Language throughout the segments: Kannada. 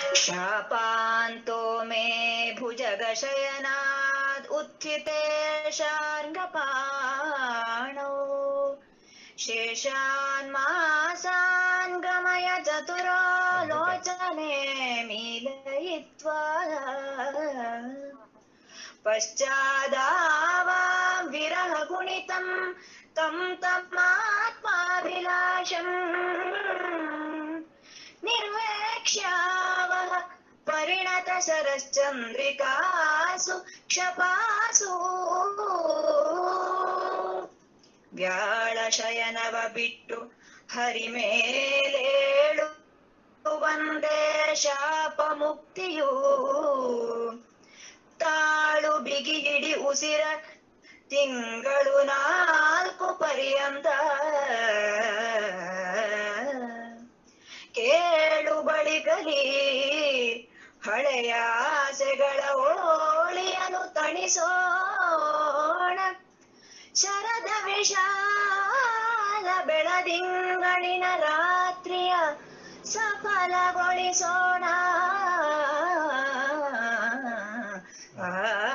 शापान्तो मे भुजगशयनाद् उत्थिते शार्ङ्गपाणौ शेषान् मासान् गमय चतुरो लोचने मीलयित्वा पश्चादावां विरहगुणितं तं तमात्माभिलाषम् निर्वेक्ष्यावः परिणतशरश्चन्द्रिकासु क्षपासु ವ್ಯಾಳಶಯನವ ಬಿಟ್ಟು ಹರಿಮೇಲೇಳು ಒಂದೇ ಶಾಪ ಮುಕ್ತಿಯೂ ತಾಳು ಬಿಗಿ ಹಿಡಿ ಉಸಿರ ತಿಂಗಳು ನಾಲ್ಕು ಪರ್ಯಂತ ಕೇಳು ಬಳಿಕಲಿ ಹಳೆಯ ಆಸೆಗಳ ಓಳಿಯನು ತಣಿಸೋಣ ಶರದ ವಿಶಾಲ ಬೆಳದಿಂಗಳಿನ ರಾತ್ರಿಯ ಸಫಲಗೊಳಿಸೋಣ ಆ,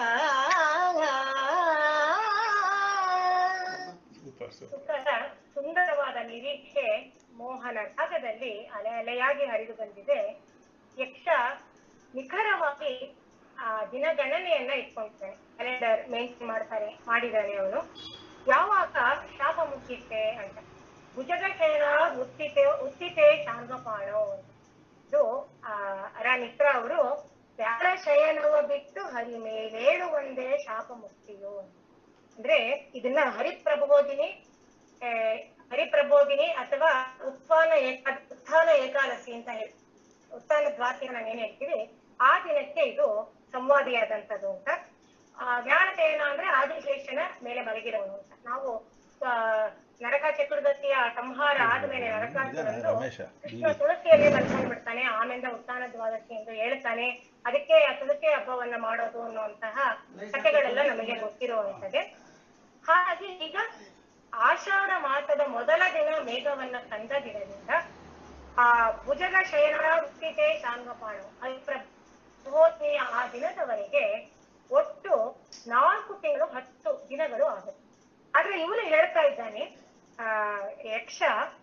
ಸೂಪರ್ ಸೂಪರ್ ಸುಖದ ಸುಂದರವಾದ ನಿರೀಕ್ಷೆ ಮೋಹನ ರಾಗದಲ್ಲಿ ಅಲೆ ಅಲೆಯಾಗಿ ಹರಿದು ಬಂದಿದೆ ಯಕ್ಷ ನಿಖರವಾಗಿ ಆ ದಿನಗಣನೆಯನ್ನ ಇಟ್ಕೊಂಡಿದ್ದಾನೆ ಕ್ಯಾಲೆಂಡರ್ ಮೇಂಟೈನ್ ಮಾಡ್ತಾರೆ ಮಾಡಿದ್ದಾನೆ ಅವನು ಯಾವಾಗ ಶಾಪ ಮುಗಿತ್ತೆ ಅಂತ ಭುಜಗ ಶಯನ ಉತ್ತಿತೆ ಉತ್ತಿತೆ ಶಾಂಗಪಾಣೋ ಇದು ಆ ಅರಾಮಿತ್ರ ಅವರು ವ್ಯಾಳ ಶಯನವ ಬಿಟ್ಟು ಹರಿ ಮೇಲೇಳು ಒಂದೇ ಶಾಪ ಮುಕ್ತಿಯೋ ಅಂದ್ರೆ ಇದನ್ನ ಹರಿಪ್ರಬೋಧಿನಿ ಆ, ಹರಿಪ್ರಬೋಧಿನಿ ಅಥವಾ ಉತ್ಥಾನ ಏಕಾ ಉತ್ಥಾನ ಏಕಾದಶಿ ಅಂತ ಹೇಳಿ ಉತ್ಥಾನ ದ್ವಾಸಿ ನಾವು ಏನ್ ಹೇಳ್ತೀವಿ ಆ ದಿನಕ್ಕೆ ಇದು ಸಂವಾದಿಯಾದಂಥದ್ದು ಅಂತ ಆ ವ್ಯಾಳಶಯನ ಅಂದ್ರೆ ಆದಿಶೇಷನ ಮೇಲೆ ಮಲಗಿರೋನು ಅಂತ ನಾವು ಆ, ನರಕ ಚತುರ್ದಶಿಯ ಸಂಹಾರ ಆದ್ಮೇಲೆ ನರಕಾಸುರನು ರಮೇಶ ಕೃಷ್ಣ ತುಳಸಿಯಲ್ಲಿ ಮಲ್ಕೊಂಡ್ ಬಿಡ್ತಾನೆ ಆಮೇಲೆ ಉತ್ಥಾನ ದ್ವಾದಶಿ ಎಂದು ಹೇಳ್ತಾನೆ ಅದಕ್ಕೆ ಆ ತುಳಸಿ ಹಬ್ಬವನ್ನ ಮಾಡೋದು ಅನ್ನುವಂತಹ ಕಥೆಗಳೆಲ್ಲ ನಮಗೆ ಗೊತ್ತಿರುವಂತದ್ದೇ ಹಾಗಾಗಿ ಈಗ ಆಷಾಢ ಮಾಸದ ಮೊದಲ ದಿನ ಮೇಘವನ್ನ ಕಂಡ ದಿನದಿಂದ ಆ ಭುಜಗ ಶಯನ ಉತ್ತಿತೆ ಶಾಂಗಪಾಣ ಪ್ರಬೋಧಿನಿಯ ಆ ದಿನದವರೆಗೆ ಒಟ್ಟು ನಾಲ್ಕು ತಿಂಗಳು ಹತ್ತು ದಿನಗಳು ಆಗುತ್ತೆ ಆದ್ರೆ ಇವನು ಹೇಳ್ತಾ ಇದ್ದಾನೆ ಆ ಯಕ್ಷ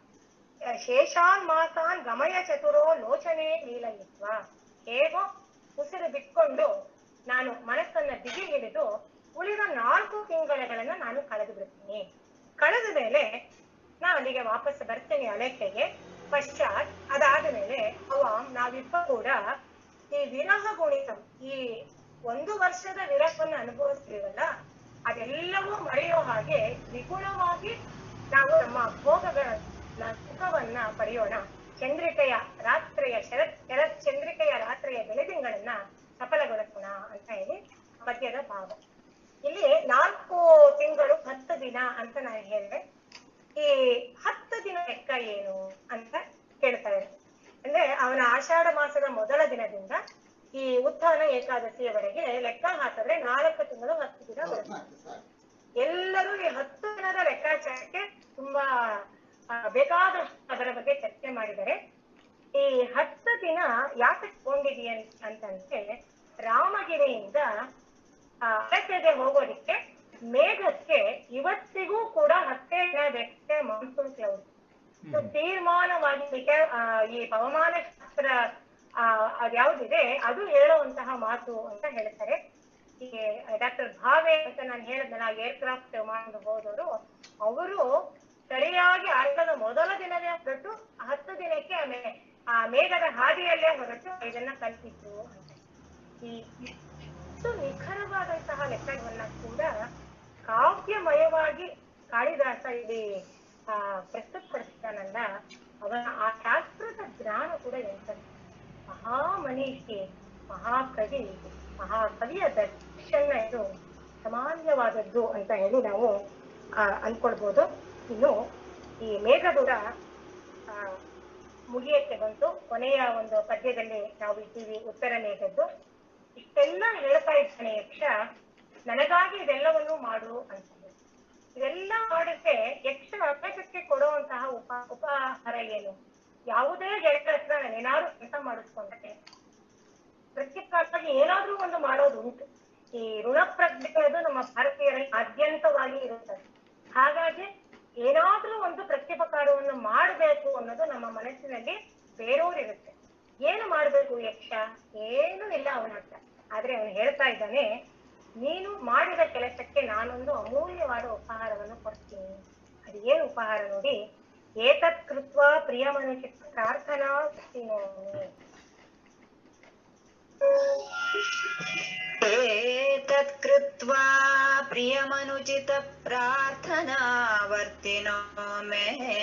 ಶೇಷಾನ್ ಮಾಸಾನ್ ಗಮಯ ಚತುರೋ ಲೋಚನೆ ಲೀಲಯಿತ್ವ ಹೇಗೋ ಉಸಿರು ಬಿಟ್ಕೊಂಡು ನಾನು ಮನಸ್ಸನ್ನ ಬಿಗಿ ಹಿಡಿದು ಉಳಿದ ನಾಲ್ಕು ತಿಂಗಳಗಳನ್ನ ನಾನು ಕಳೆದು ಬಿಡ್ತೀನಿ ಕಳೆದ ಮೇಲೆ ನಾ ಅಲ್ಲಿಗೆ ವಾಪಸ್ ಬರ್ತೇನೆ ಅಲೆಕೆಗೆ ಪಶ್ಚಾತ್ ಅದಾದ ಮೇಲೆ ಅವ ನಾವಿಬ್ಬರು ಕೂಡ ಈ ವಿರಹ ಗುಣಿತ ಈ ಒಂದು ವರ್ಷದ ವಿರಹವನ್ನು ಅನುಭವಿಸ್ತೀವಲ್ಲ ಅದೆಲ್ಲವೂ ಮರೆಯೋ ಹಾಗೆ ವಿಗುಣವಾಗಿ ನಾವು ನಮ್ಮ ಭೋಗಗಳ ಸುಖವನ್ನ ಪಡೆಯೋಣ ಚಂದ್ರಿಕೆಯ ರಾತ್ರಿಯ ಶರತ್ ಶರತ್ ಚಂದ್ರಿಕೆಯ ರಾತ್ರಿಯ ಬೆಳೆದಿಂಗಳನ್ನ ಸಫಲಗೊಳಿಸೋಣ ಅಂತ ಹೇಳಿ ಪದ್ಯದ ಭಾವ ಇಲ್ಲಿ ನಾಲ್ಕು ತಿಂಗಳು ಹತ್ತು ದಿನ ಅಂತ ನಾನು ಹೇಳಿದೆ ಈ ಹತ್ತು ದಿನ ಲೆಕ್ಕ ಏನು ಅಂತ ಕೇಳ್ತಾ ಇದ್ದಾರೆ ಅಂದ್ರೆ ಅವನ ಆಷಾಢ ಮಾಸದ ಮೊದಲ ದಿನದಿಂದ ಈ ಉತ್ಥಾನ ಏಕಾದಶಿಯವರೆಗೆ ಲೆಕ್ಕ ಹಾಕಿದ್ರೆ ನಾಲ್ಕು ತಿಂಗಳು ಹತ್ತು ದಿನ ಬರುತ್ತೆ ಎಲ್ಲರೂ ಈ ಹತ್ತು ದಿನದ ಲೆಕ್ಕಾಚಾರಕ್ಕೆ ತುಂಬಾ ಆ, ಬೇಕಾದಷ್ಟು ಅದರ ಬಗ್ಗೆ ಚರ್ಚೆ ಮಾಡಿದ್ದಾರೆ ಈ ಹತ್ತು ದಿನ ಯಾಕೆ ತಗೊಂಡಿದೀಯ ಅಂತಂದ್ರೆ ರಾಮಗಿರಿಯಿಂದ ಆ, ಅರಕೆಗೆ ಹೋಗೋದಿಕ್ಕೆ ಮೇಘಕ್ಕೆ ಇವತ್ತಿಗೂ ಕೂಡ ಹತ್ತೇ ದಿನ ಬೇಕು ಮಾನ್ಸೂನ್ ಕ್ಲೌಡ್ ಸೊ ತೀರ್ಮಾನವಾಗಿ ವಿಕ- ಆ, ಈ ಹವಾಮಾನ ಶಾಸ್ತ್ರ ಆ, ಅದ್ಯಾವ್ದಿದೆ ಅದು ಹೇಳುವಂತಹ ಮಾತು ಅಂತ ಹೇಳ್ತಾರೆ ಈ ಡಾಕ್ಟರ್ ಭಾವೆ ಅಂತ ನಾನು ಹೇಳಿದ್ನಲ್ಲ ಏರ್ಕ್ರಾಫ್ಟ್ ಮಾಡಿ ಹೋದವರು ಅವರು ಸರಿಯಾಗಿ ಅರ್ಧದ ಮೊದಲ ದಿನವೇ ಹೊರಟು ಹತ್ತು ದಿನಕ್ಕೆ ಆಮೇಲೆ ಆ ಮೇಘದ ಹಾದಿಯಲ್ಲೇ ಹೊರಟು ಇದನ್ನ ಕಲ್ಪಿದ್ರು ಅಂತ ಈ ಇಷ್ಟು ನಿಖರವಾದಂತಹ ಲೆಕ್ಕವನ್ನ ಕೂಡ ಕಾವ್ಯಮಯವಾಗಿ ಕಾಳಿದಾಸ ಇಲ್ಲಿ ಆ ಪ್ರಸ್ತುತಪಡಿಸ್ತಾನಲ್ಲ ಅವನ ಆ ಶಾಸ್ತ್ರದ ಜ್ಞಾನ ಕೂಡ ಎಂತದ್ದು ಮಹಾಮನೀಷಿ ಮಹಾಕವಿ ಮಹಾಕವಿಯ ದರ್ಶನ ಇದು ಸಾಮಾನ್ಯವಾದದ್ದು ಅಂತ ಹೇಳಿ ನಾವು ಆ, ಅನ್ಕೊಳ್ಬೋದು ಇನ್ನು ಈ ಮೇಘದೂರ ಆ, ಮುಗಿಯಕ್ಕೆ ಬಂತು ಕೊನೆಯ ಒಂದು ಪದ್ಯದಲ್ಲಿ ನಾವು ಇದ್ದೀವಿ ಉತ್ತರ ಮೇಘದ್ದು ಇಷ್ಟೆಲ್ಲ ಹೇಳ್ತಾ ಇದ್ದಾನೆ ಯಕ್ಷ ನನಗಾಗಿ ಇದೆಲ್ಲವನ್ನೂ ಮಾಡು ಅಂತ ಇದೆಲ್ಲ ಮಾಡಕ್ಕೆ ಯಕ್ಷ ಅಪೇಕ್ಷಕ್ಕೆ ಕೊಡುವಂತಹ ಉಪ ಉಪಹಾರ ಏನು ಯಾವುದೇ ಗೆಳೆಯರ ಹತ್ರ ನಾನು ಏನಾದ್ರು ಕೆಲಸ ಮಾಡಿಸ್ಕೊಂಡ್ರೆ ಪ್ರತ್ಯುತ್ತರವಾಗಿ ಏನಾದ್ರೂ ಒಂದು ಮಾಡೋದು ಉಂಟು ಈ ಋಣ ಪ್ರಜ್ಞೆ ಅನ್ನೋದು ನಮ್ಮ ಭಾರತೀಯರಲ್ಲಿ ಆದ್ಯಂತವಾಗಿ ಇರುತ್ತದೆ ಹಾಗಾಗಿ ಏನಾದ್ರೂ ಒಂದು ಪ್ರತ್ಯುಪಕಾರವನ್ನು ಮಾಡಬೇಕು ಅನ್ನೋದು ನಮ್ಮ ಮನಸ್ಸಿನಲ್ಲಿ ಬೇರೂರಿರುತ್ತೆ ಏನು ಮಾಡ್ಬೇಕು ಯಕ್ಷ ಏನೂ ಇಲ್ಲ ಅವನ ಹತ್ರ ಆದ್ರೆ ಅವನು ಹೇಳ್ತಾ ಇದ್ದಾನೆ ನೀನು ಮಾಡಿದ ಕೆಲಸಕ್ಕೆ ನಾನೊಂದು ಅಮೂಲ್ಯವಾದ ಉಪಹಾರವನ್ನು ಕೊಡ್ತೀನಿ ಅದು ಏನು ಉಪಹಾರ ನೋಡಿ ಏತತ್ ಕೃತ್ವ ಪ್ರಿಯ ಮನುಷ್ಯ ಪ್ರಾರ್ಥನಾ ನೋನಿ एतत् कृत्वा प्रियमनुचित प्रार्थना वर्तिनो मे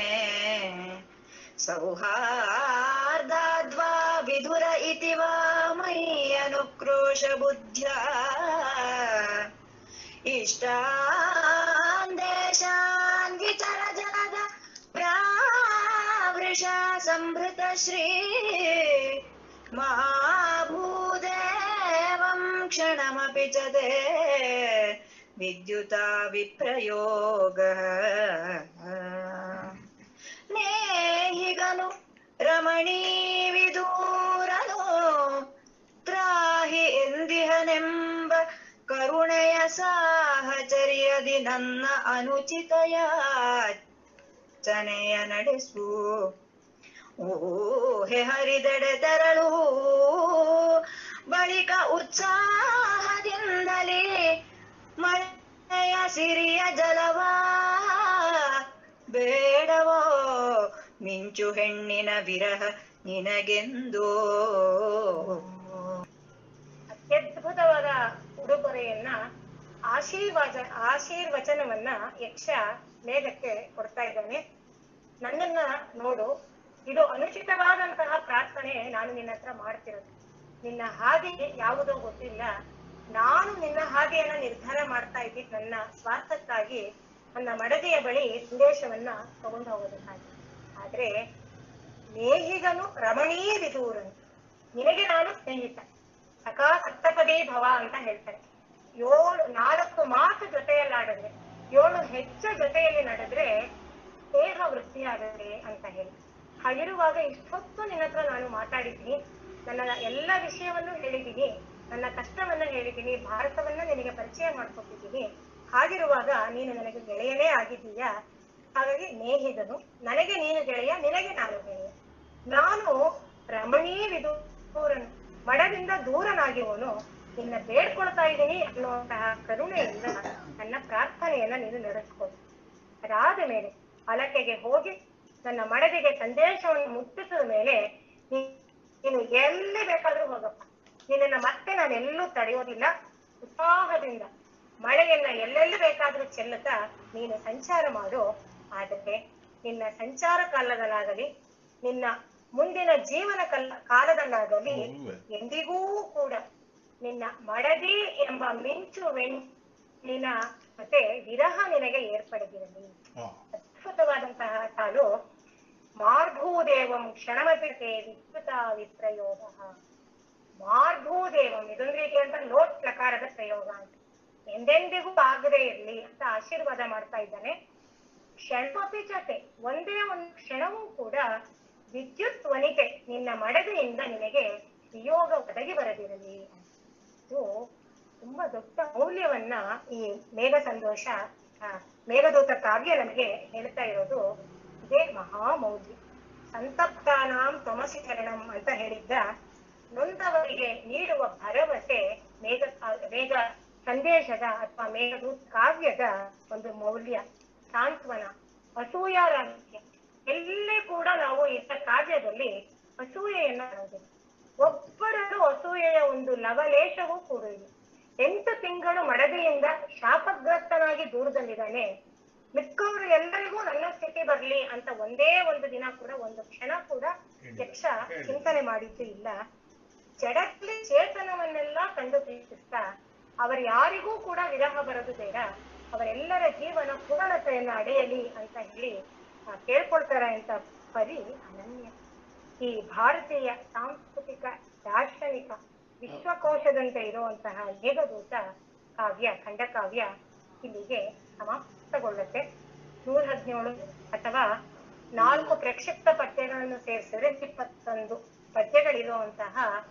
सौहार्दाद्वा विधुर इति वा मयि अनुक्रोश बुद्ध्या इष्टान् देशान् विचर जनद प्रावृषा सम्भृत श्री महाभूदेवं क्षणमपि च ते विद्युता विप्रयोगः ನೇಹಿಗನು ರಮಣೀ ವಿದೂರನು ತ್ರಾಹಿ ಎಂದಿಹನೆಂಬ ಕರುಣೆಯ ಸಾಹಚರ್ಯದಿ ನನ್ನ ಅನುಚಿತ ಯಾಚನೆಯ ನಡೆಸು ಊಹೆ ಹರಿದೆಡೆ ತೆರಳು ಬಳಿಕ ಉತ್ಸಾಹದಿಂದಲೇ ಮಳೆಯ ಸಿರಿಯ ಜಲವಾ ಬೇಡವೋ ಮಿಂಚು ಹೆಣ್ಣಿನ ವಿರಹ ನಿನಗೆಂದೋ ಅತ್ಯದ್ಭುತವಾದ ಉಡುಗೊರೆಯನ್ನ ಆಶೀರ್ವಾದ ಆಶೀರ್ವಚನವನ್ನ ಯಕ್ಷ ಮೇಘಕ್ಕೆ ಕೊಡ್ತಾ ಇದ್ದಾನೆ ನನ್ನನ್ನ ನೋಡು ಇದು ಅನುಚಿತವಾದಂತಹ ಪ್ರಾರ್ಥನೆ ನಾನು ನಿನ್ನ ಹತ್ರ ಮಾಡ್ತಿರೋದು ನಿನ್ನ ಹಾದಿ ಯಾವುದೋ ಗೊತ್ತಿಲ್ಲ ನಾನು ನಿನ್ನ ಹಾದಿಯನ್ನ ನಿರ್ಧಾರ ಮಾಡ್ತಾ ಇದ್ದಿದ್ದು ನನ್ನ ಸ್ವಾರ್ಥಕ್ಕಾಗಿ ನನ್ನ ಮಡದಿಯ ಬಳಿ ಸಂದೇಶವನ್ನ ತಗೊಂಡು ಹೋಗೋದಕ್ಕಾಗಿ ಆದ್ರೆ ನೇಹಿಗನು ರಮಣೀಯ ವಿದೂರನು ನಿನಗೆ ನಾನು ಸ್ನೇಹಿತ ಸಖಾ ಸಪ್ತಪದಿ ಭವ ಅಂತ ಹೇಳ್ತಾರೆ ಏಳು ನಾಲ್ಕು ಮಾತು ಜೊತೆಯಲ್ಲಾಡಿದ್ರೆ ಏಳು ಹೆಚ್ಚು ಜೊತೆಯಲ್ಲಿ ನಡೆದ್ರೆ ದೇಹ ವೃದ್ಧಿಯಾಗದೆ ಅಂತ ಹೇಳಿ ಹಾಗಿರುವಾಗ ಇಷ್ಟೊತ್ತು ನಿನ್ನ ಹತ್ರ ನಾನು ಮಾತಾಡಿದ್ದೀನಿ ನನ್ನ ಎಲ್ಲ ವಿಷಯವನ್ನು ಹೇಳಿದ್ದೀನಿ ನನ್ನ ಕಷ್ಟವನ್ನ ಹೇಳಿದ್ದೀನಿ ಭಾರತವನ್ನ ನಿನಗೆ ಪರಿಚಯ ಮಾಡ್ಕೊಟ್ಟಿದ್ದೀನಿ ಹಾಗಿರುವಾಗ ನೀನು ನನಗೆ ಗೆಳೆಯನೇ ಆಗಿದ್ದೀಯಾ ಹಾಗಾಗಿ ನೇಹಿದನು ನನಗೆ ನೀನು ಗೆಳೆಯ ನಿನಗೆ ನಾನು ಗೆಳೆಯ ನಾನು ರಮಣೀ ವಿದೂರನು ಮಡದಿಂದ ದೂರನಾಗಿರುವನು ನಿನ್ನ ಬೇಡ್ಕೊಳ್ತಾ ಇದ್ದೀನಿ ಅನ್ನುವಂತಹ ಕರುಣೆಯಿಂದ ನನ್ನ ಪ್ರಾರ್ಥನೆಯನ್ನ ನೀನು ನಡೆಸ್ಕೊಡು ಅದಾದ ಮೇಲೆ ಅಲಕೆಗೆ ಹೋಗಿ ನನ್ನ ಮಡದಿಗೆ ಸಂದೇಶವನ್ನು ಮುಟ್ಟಿಸಿದ ಮೇಲೆ ನೀ- ನೀನು ಎಲ್ಲಿ ಬೇಕಾದ್ರೂ ಹೋಗಪ್ಪ ನಿನ್ನನ್ನ ಮತ್ತೆ ನಾನು ಎಲ್ಲೂ ತಡೆಯೋದಿಲ್ಲ ಉತ್ಸಾಹದಿಂದ ಮಳೆಯನ್ನ ಎಲ್ಲೆಲ್ಲಿ ಬೇಕಾದ್ರೂ ಚೆಲ್ಲುತ್ತಾ ನೀನು ಸಂಚಾರ ಮಾಡು ಆದರೆ ನಿನ್ನ ಸಂಚಾರ ಕಾಲದಲ್ಲಾಗಲಿ ನಿನ್ನ ಮುಂದಿನ ಜೀವನ ಕಲ್ ಕಾಲದಲ್ಲಾಗಲಿ ಎಂದಿಗೂ ಕೂಡ ನಿನ್ನ ಮಡದಿ ಎಂಬ ಮಿಂಚು ನಿನ್ನ ಮತ್ತೆ ವಿರಹ ನಿನಗೆ ಏರ್ಪಡದಿರಲಿ ಅದ್ಭುತವಾದಂತಹ ಸಾಲು ಮಾರ್ಭೂದೇವಂ ಕ್ಷಣಮಪಿತೆ ವಿದ್ಯುತ ವಿಪ್ರಯೋಗ ಮಾರ್ಭೂದೇವಂ ಇದೊಂದು ರೀತಿಯಂತ ಲೋಟ್ ಪ್ರಕಾರದ ಪ್ರಯೋಗ ಅಂತ ಎಂದೆಂದಿಗೂ ಆಗದೇ ಇರ್ಲಿ ಅಂತ ಆಶೀರ್ವಾದ ಮಾಡ್ತಾ ಇದ್ದಾನೆ ಕ್ಷಣಮಪಿ ಜೊತೆ ಒಂದೇ ಒಂದು ಕ್ಷಣವೂ ಕೂಡ ವಿದ್ಯುತ್ ವನಿತೆ ನಿನ್ನ ಮಡದಿಯಿಂದ ನಿನಗೆ ವಿಯೋಗ ಒದಗಿ ಬರದಿರಲಿ ಇದು ತುಂಬಾ ದೊಡ್ಡ ಮೌಲ್ಯವನ್ನ ಈ ಮೇಘ ಸಂತೋಷ ಆ, ಮೇಘದೂತ ಕಾವ್ಯ ನಮಗೆ ಹೇಳ್ತಾ ಇರೋದು ಇದೇ ಮಹಾಮೌಲ್ಯ ಸಂತಪ್ತಾನಾಂ ತಮಸಿ ಚರಣಂ ಅಂತ ಹೇಳಿದ್ದ ನೊಂದವರಿಗೆ ನೀಡುವ ಭರವಸೆ ಮೇಘ ಕಾ- ಮೇಘ ಸಂದೇಶದ ಅಥವಾ ಮೇಘದೂತ್ ಕಾವ್ಯದ ಒಂದು ಮೌಲ್ಯ ಸಾಂತ್ವನ ಅಸೂಯಾರಾಹಿತ್ಯ ಎಲ್ಲೇ ಕೂಡ ನಾವು ಇದ್ದ ಕಾವ್ಯದಲ್ಲಿ ಅಸೂಯೆಯನ್ನ ಕಾಣೋದಿಲ್ಲ ಒಬ್ಬರಲ್ಲೂ ಅಸೂಯೆಯ ಒಂದು ಲವಲೇಶವೂ ಕೂಡ ಇಲ್ಲ ಎಂಟು ತಿಂಗಳು ಮಡದಿಯಿಂದ ಶಾಪಗ್ರಸ್ತನಾಗಿ ದೂರದಲ್ಲಿದ್ದಾನೆ ಮಿಕ್ಕವರು ಎಲ್ಲರಿಗೂ ನನ್ನ ಸ್ಥಿತಿ ಬರ್ಲಿ ಅಂತ ಒಂದೇ ಒಂದು ದಿನ ಕೂಡ ಒಂದು ಕ್ಷಣ ಕೂಡ ಯಕ್ಷ ಚಿಂತನೆ ಮಾಡಿದ್ದು ಇಲ್ಲ ಜಡಕ್ಕೆ ಚೇತನವನ್ನೆಲ್ಲ ಕಂಡು ಪ್ರೀತಿಸ್ತಾ ಅವರ ಯಾರಿಗೂ ಕೂಡ ವಿರಹ ಬರೋದು ಬೇಡ ಅವರೆಲ್ಲರ ಜೀವನ ಪೂರ್ಣತೆಯನ್ನ ಅಡೆಯಲಿ ಅಂತ ಹೇಳಿ ಆ, ಕೇಳ್ಕೊಳ್ತಾರೆ ಅಂತ ಪರಿ ಅನನ್ಯ ಈ ಭಾರತೀಯ ಸಾಂಸ್ಕೃತಿಕ ದಾರ್ಶನಿಕ ವಿಶ್ವಕೋಶದಂತೆ ಇರುವಂತಹ ಮೇಘದೂತ ಕಾವ್ಯ ಖಂಡಕಾವ್ಯ ಇಲ್ಲಿಗೆ ಸಮಾಪ್ತಗೊಳ್ಳುತ್ತೆ ನೂರ ಹದಿನೇಳು ಅಥವಾ ನಾಲ್ಕು ಪ್ರಕ್ಷಿಪ್ತ ಪದ್ಯಗಳನ್ನು ಸೇರಿಸಿದ್ರೆ ಇಪ್ಪತ್ತೊಂದು ಪದ್ಯಗಳಿರುವಂತಹ